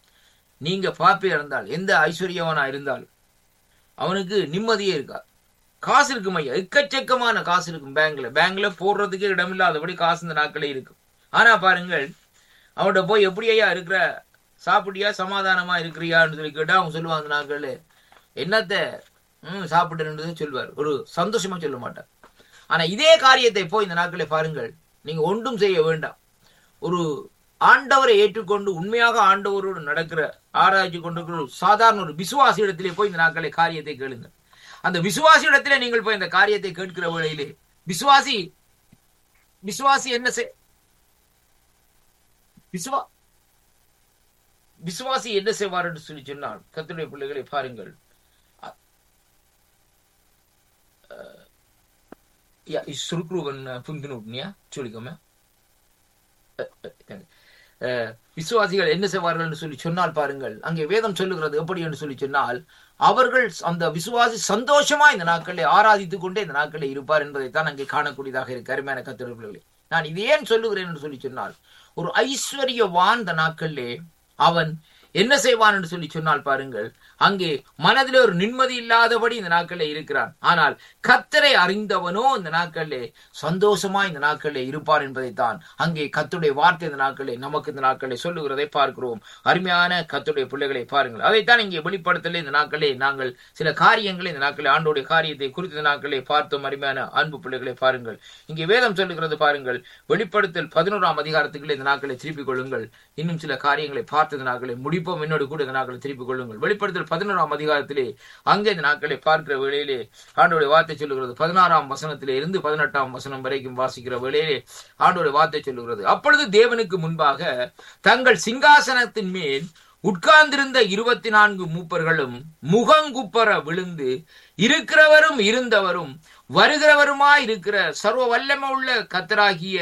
Speaker 4: நீங்க பாப்பி இருந்தால் எந்த ஐஸ்வர்யவனா இருந்தால் அவனுக்கு நிம்மதியே இருக்கா காசு இருக்கும் ஐயா எக்கச்சக்கமான காசு இருக்கும் பேங்க்ல பேங்க்ல போடுறதுக்கே இடமில்லாதபடி காசு இந்த நாட்களே இருக்கும் ஆனா பாருங்கள் அவன்கிட்ட போய் எப்படி ஐயா இருக்கிற சாப்பிட்டியா சமாதானமா இருக்கிறியான்னு சொல்லி கேட்டா அவங்க சொல்லுவாங்க அந்த நாட்கள் என்னத்த ம் சாப்பிட்டுன்றது சொல்வார் ஒரு சந்தோஷமா சொல்ல மாட்டார் ஆனா இதே காரியத்தை போய் இந்த நாட்களை பாருங்கள் நீங்க ஒன்றும் செய்ய வேண்டாம் ஒரு ஆண்டவரை ஏற்றுக்கொண்டு உண்மையாக ஆண்டவரோடு நடக்கிற ஆராய்ச்சி கொண்டிருக்கிற ஒரு சாதாரண ஒரு விசுவாசி இடத்திலே போய் இந்த நாட்களை காரியத்தை கேளுங்க அந்த விசுவாசி இடத்திலே நீங்கள் போய் இந்த காரியத்தை கேட்கிற வேளையிலே விசுவாசி விசுவாசி என்ன செய் விசுவா விசுவாசி என்ன செய்வார் என்று சொல்லி சொன்னால் கத்துடைய பிள்ளைகளை பாருங்கள் Ja, i surkruven புந்தினுட்னியா சொல்லிக்கோமே விசுவாசிகள் என்ன செய்வார்கள் என்று சொல்லி சொன்னால் பாருங்கள் அங்கே வேதம் சொல்லுகிறது எப்படி என்று சொல்லி சொன்னால் அவர்கள் அந்த விசுவாசி சந்தோஷமா இந்த நாட்களில் ஆராதித்துக் கொண்டே இந்த நாட்களில் இருப்பார் என்பதைத்தான் அங்கே காணக்கூடியதாக இருக்கு அருமையான கத்திரர்களே நான் இது ஏன் சொல்லுகிறேன் என்று சொல்லி சொன்னால் ஒரு ஐஸ்வர்யவான் இந்த நாட்களிலே அவன் என்ன செய்வான் என்று சொல்லி சொன்னால் பாருங்கள் அங்கே மனதில் ஒரு நிம்மதி இல்லாதபடி இந்த நாட்களில் இருக்கிறான் ஆனால் கத்தரை அறிந்தவனோ இந்த நாட்களிலே சந்தோஷமா இந்த நாட்களிலே இருப்பார் என்பதைத்தான் அங்கே கத்துடைய வார்த்தை இந்த நாட்களிலே நமக்கு இந்த நாட்களிலே சொல்லுகிறதை பார்க்கிறோம் அருமையான கத்துடைய பிள்ளைகளை பாருங்கள் அதைத்தான் இங்கே வெளிப்படுத்தல இந்த நாட்களே நாங்கள் சில காரியங்களை இந்த நாட்களில் ஆண்டோடைய காரியத்தை குறித்த இந்த நாட்களே பார்த்தோம் அருமையான அன்பு பிள்ளைகளை பாருங்கள் இங்கே வேதம் சொல்லுகிறது பாருங்கள் வெளிப்படுத்தல் பதினோராம் அதிகாரத்துக்குள்ளே இந்த நாட்களை திருப்பிக் கொள்ளுங்கள் இன்னும் சில காரியங்களை பார்த்து இந்த நாட்களை முடிப்போம் என்னோடு கூட இந்த நாட்களை திருப்பிக் கொள்ளுங்கள் வெளிப்படுத்தல் பதினோராம் அதிகாரத்திலே அங்கே இந்த நாட்களை பார்க்கிற வேளையிலே ஆண்டோடைய வார்த்தை சொல்லுகிறது பதினாறாம் வசனத்திலே இருந்து பதினெட்டாம் வசனம் வரைக்கும் வாசிக்கிற வேளையிலே ஆண்டோடைய வார்த்தை சொல்லுகிறது அப்பொழுது தேவனுக்கு முன்பாக தங்கள் சிங்காசனத்தின் மேல் உட்கார்ந்திருந்த இருபத்தி நான்கு மூப்பர்களும் முகங்குப்பர விழுந்து இருக்கிறவரும் இருந்தவரும் வருகிறவருமாய் இருக்கிற சர்வ வல்லமை உள்ள கத்தராகிய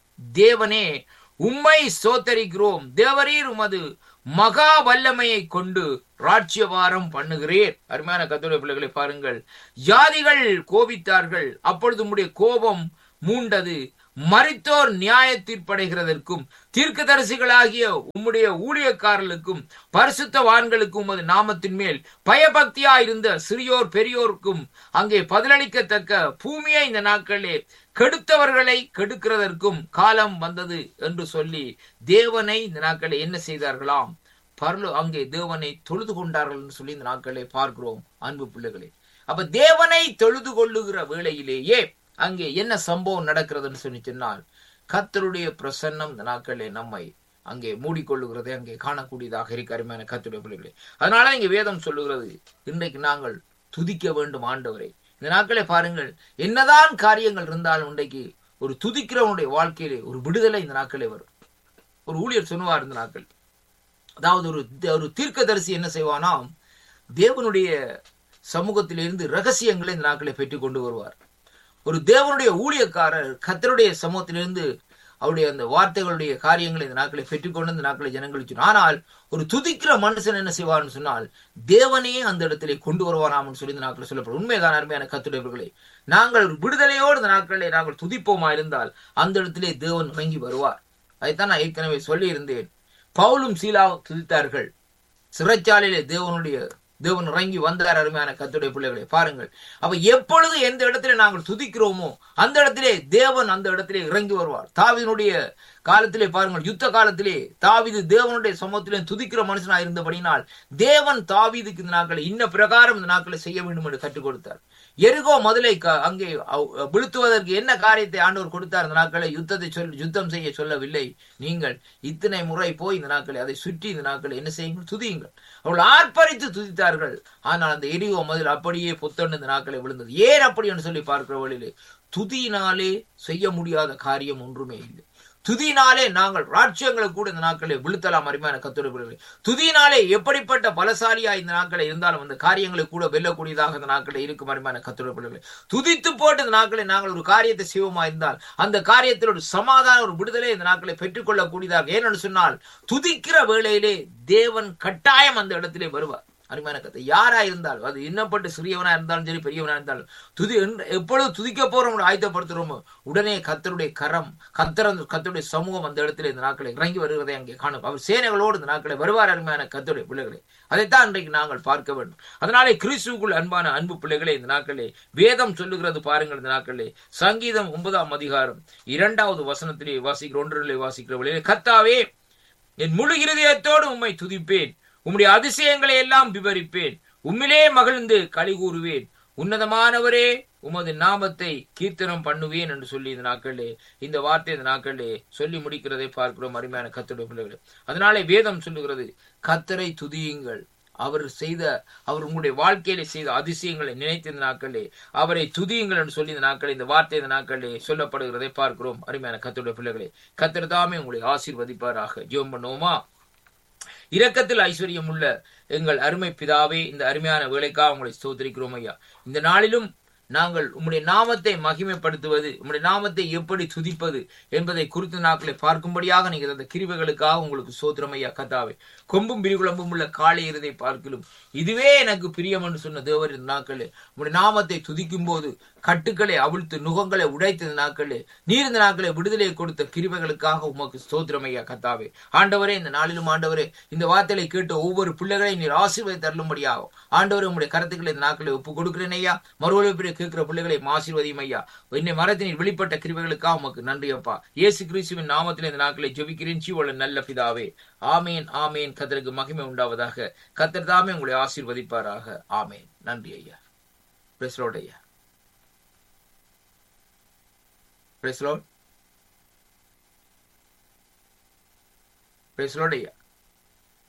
Speaker 4: தேவனே உம்மை சோத்தரிக்கிறோம் தேவரீர் உமது மகா வல்லமையை கொண்டு ராட்சியபாரம் பண்ணுகிறேன் அருமையான கத்தோடைய பிள்ளைகளை பாருங்கள் ஜாதிகள் கோபித்தார்கள் அப்பொழுது உம்முடைய கோபம் மூண்டது மறித்தோர் நியாய தீர்ப்படைகிறதற்கும் தீர்க்கதரிசிகளாகிய உம்முடைய ஊழியக்காரர்களுக்கும் பரிசுத்தவான்களுக்கும் உமது நாமத்தின் மேல் பயபக்தியா இருந்த சிறியோர் பெரியோருக்கும் அங்கே பதிலளிக்கத்தக்க பூமியை இந்த நாட்களிலே கெடுத்தவர்களை கெடுக்கிறதற்கும் காலம் வந்தது என்று சொல்லி தேவனை இந்த நாட்களை என்ன செய்தார்களாம் பரலு அங்கே தேவனை தொழுது கொண்டார்கள் என்று சொல்லி இந்த நாட்களை பார்க்கிறோம் அன்பு பிள்ளைகளே அப்ப தேவனை தொழுது கொள்ளுகிற வேளையிலேயே அங்கே என்ன சம்பவம் நடக்கிறதுன்னு சொல்லி சொன்னால் கத்தருடைய பிரசன்னம் இந்த நாட்களே நம்மை அங்கே மூடிக்கொள்ளுகிறதை அங்கே காணக்கூடியதாக இருக்கு அருமையான கத்துடைய பிள்ளைகளே அதனால இங்க வேதம் சொல்லுகிறது இன்றைக்கு நாங்கள் துதிக்க வேண்டும் ஆண்டவரை இந்த நாட்களை பாருங்கள் என்னதான் காரியங்கள் இருந்தாலும் இன்றைக்கு ஒரு துதிக்கிறவனுடைய வாழ்க்கையிலே ஒரு விடுதலை இந்த நாட்களே வரும் ஒரு ஊழியர் சொன்னுவார் இந்த நாட்கள் அதாவது ஒரு ஒரு தீர்க்கதரிசி என்ன செய்வானாம் தேவனுடைய சமூகத்திலிருந்து ரகசியங்களை இந்த நாட்களை பெற்றுக் கொண்டு வருவார் ஒரு தேவனுடைய ஊழியக்காரர் கத்தருடைய சமூகத்திலிருந்து அவருடைய அந்த வார்த்தைகளுடைய காரியங்களை இந்த நாட்களை பெற்றுக்கொண்டு இந்த நாட்களை ஜனங்களுக்கு ஆனால் ஒரு துதிக்கிற மனுஷன் என்ன செய்வார்னு சொன்னால் தேவனே அந்த இடத்திலே கொண்டு வருவாராம்னு சொல்லி இந்த நாட்களை சொல்லப்படும் உண்மைதான் அருமையான கத்துடையவர்களே நாங்கள் ஒரு விடுதலையோடு இந்த நாட்களை நாங்கள் துதிப்போமா இருந்தால் அந்த இடத்திலே தேவன் இறங்கி வருவார் அதைத்தான் நான் ஏற்கனவே சொல்லி இருந்தேன் பவுலும் சீலாவும் துதித்தார்கள் சிறைச்சாலையிலே தேவனுடைய தேவன் இறங்கி வந்தார் அருமையான கத்துடைய பிள்ளைகளை பாருங்கள் அப்ப எப்பொழுது எந்த இடத்துல நாங்கள் துதிக்கிறோமோ அந்த இடத்திலே தேவன் அந்த இடத்திலே இறங்கி வருவார் தாவினுடைய காலத்திலே பாருங்கள் யுத்த காலத்திலே தாவிது தேவனுடைய சமூகத்திலே துதிக்கிற மனுஷனா இருந்தபடினால் தேவன் தாவிதுக்கு இந்த நாட்களை இன்ன பிரகாரம் இந்த நாட்களை செய்ய வேண்டும் என்று கற்றுக் கொடுத்தார் எருகோ முதலை அங்கே விழுத்துவதற்கு என்ன காரியத்தை ஆண்டவர் கொடுத்தார் இந்த நாட்களை யுத்தத்தை சொல் யுத்தம் செய்ய சொல்லவில்லை நீங்கள் இத்தனை முறை போய் இந்த நாட்களை அதை சுற்றி இந்த நாட்களை என்ன செய்யுங்கள் துதியுங்கள் அவள் ஆர்ப்பரித்து துதித்தார்கள் ஆனால் அந்த எரிகோ முதல் அப்படியே புத்தண்டு இந்த நாட்களை விழுந்தது ஏன் அப்படி என்று சொல்லி பார்க்கிற வழியிலே துதியினாலே செய்ய முடியாத காரியம் ஒன்றுமே இல்லை துதியினாலே நாங்கள் ராட்சியங்களை கூட இந்த நாட்களை விழுத்தலாம் அருமையான கத்துரைப்படுகிறது துதியினாலே எப்படிப்பட்ட பலசாலியா இந்த நாட்களை இருந்தாலும் அந்த காரியங்களை கூட வெல்லக்கூடியதாக இந்த நாட்களை இருக்கும் அருமையான கத்துரைப்படுகிறது துதித்து போட்டு இந்த நாட்களை நாங்கள் ஒரு காரியத்தை செய்வோமா இருந்தால் அந்த காரியத்தில் ஒரு சமாதான ஒரு விடுதலை இந்த நாட்களை பெற்றுக்கொள்ளக்கூடியதாக ஏனென்று சொன்னால் துதிக்கிற வேளையிலே தேவன் கட்டாயம் அந்த இடத்திலே வருவார் அருமையான கத்தை யாரா இருந்தாலும் அது இன்னப்பட்டு சிறியவனா இருந்தாலும் சரி பெரியவனா இருந்தாலும் துதி எப்பொழுது துதிக்க போறோம் ஆயத்தப்படுத்துறோமோ உடனே கத்தருடைய கரம் கத்தர கத்தருடைய சமூகம் அந்த இடத்துல இந்த நாட்களை இறங்கி வருவதை அங்கே காணும் அவர் சேனைகளோடு இந்த நாட்களை வருவார் அருமையான கத்தருடைய பிள்ளைகளை அதைத்தான் இன்றைக்கு நாங்கள் பார்க்க வேண்டும் அதனாலே கிறிஸ்துக்குள் அன்பான அன்பு பிள்ளைகளை இந்த நாட்களே வேதம் சொல்லுகிறது பாருங்கள் இந்த நாட்களே சங்கீதம் ஒன்பதாம் அதிகாரம் இரண்டாவது வசனத்திலே வாசிக்கிற ஒன்றிலே வாசிக்கிற வழியிலே கத்தாவே என் முழு இருதயத்தோடு உம்மை துதிப்பேன் உம்முடைய அதிசயங்களை எல்லாம் விவரிப்பேன் உம்மிலே மகிழ்ந்து களி கூறுவேன் உன்னதமானவரே உமது நாமத்தை கீர்த்தனம் பண்ணுவேன் என்று சொல்லி இந்த நாட்களிலே இந்த வார்த்தை இந்த நாட்களிலே சொல்லி முடிக்கிறதை பார்க்கிறோம் அருமையான கத்தருடைய பிள்ளைகளை அதனாலே வேதம் சொல்லுகிறது கத்தரை துதியுங்கள் அவர் செய்த அவர் உங்களுடைய வாழ்க்கையில செய்த அதிசயங்களை நினைத்த இந்த நாட்களே அவரை துதியுங்கள் என்று சொல்லி இந்த நாட்களே இந்த வார்த்தை இந்த நாட்களே சொல்லப்படுகிறதை பார்க்கிறோம் அருமையான கத்தருடைய பிள்ளைகளே கத்தர் தாமே உங்களை ஆசீர்வதிப்பாராக ஜோம் பண்ணுவோமா இரக்கத்தில் ஐஸ்வர்யம் உள்ள எங்கள் அருமை பிதாவே இந்த அருமையான வேலைக்காக உங்களை ஸ்தோத்திரிக்கிறோம் ஐயா இந்த நாளிலும் நாங்கள் உம்முடைய நாமத்தை மகிமைப்படுத்துவது உம்முடைய நாமத்தை எப்படி துதிப்பது என்பதை குறித்த நாட்களை பார்க்கும்படியாக நீங்கள் அந்த கிருபைகளுக்காக உங்களுக்கு சோத்திரம் ஐயா கத்தாவே கொம்பும் பிரிகுழம்பும் உள்ள காலை இருதை பார்க்கலும் இதுவே எனக்கு பிரியம் என்று சொன்ன தேவர் இந்த நாட்களே உம்முடைய நாமத்தை துதிக்கும் போது கட்டுக்களை அவிழ்த்து நுகங்களை உடைத்த இந்த நாட்களே நீர் இந்த நாட்களை விடுதலை கொடுத்த கிருபைகளுக்காக உமக்கு ஸ்தோத்திரம் ஐயா கத்தாவே ஆண்டவரே இந்த நாளிலும் ஆண்டவரே இந்த வார்த்தைகளை கேட்டு ஒவ்வொரு பிள்ளைகளையும் நீர் ஆசீர்வதி தள்ளும்படியாகும் ஆண்டவரே உங்களுடைய கருத்துக்களை இந்த நாட்களை ஒப்பு கொடுக்கிறேன் ஐயா மறுவழிப்பில் கேட்கிற பிள்ளைகளை ஆசீர்வதியும் ஐயா என்னை மரத்தினில் வெளிப்பட்ட கிருபைகளுக்காக உமக்கு நன்றி அப்பா இயேசு கிறிஸ்துவின் நாமத்தில் இந்த நாட்களை ஜெபிக்கிறேன் ஜீவள நல்ல பிதாவே ஆமேன் ஆமேன் கத்தருக்கு மகிமை உண்டாவதாக கத்தர் தாமே உங்களை ஆசீர்வதிப்பாராக ஆமேன் நன்றி ஐயா பிரஸ்லோட் ஐயா பிரஸ்லோட் பிரஸ்லோட் ஐயா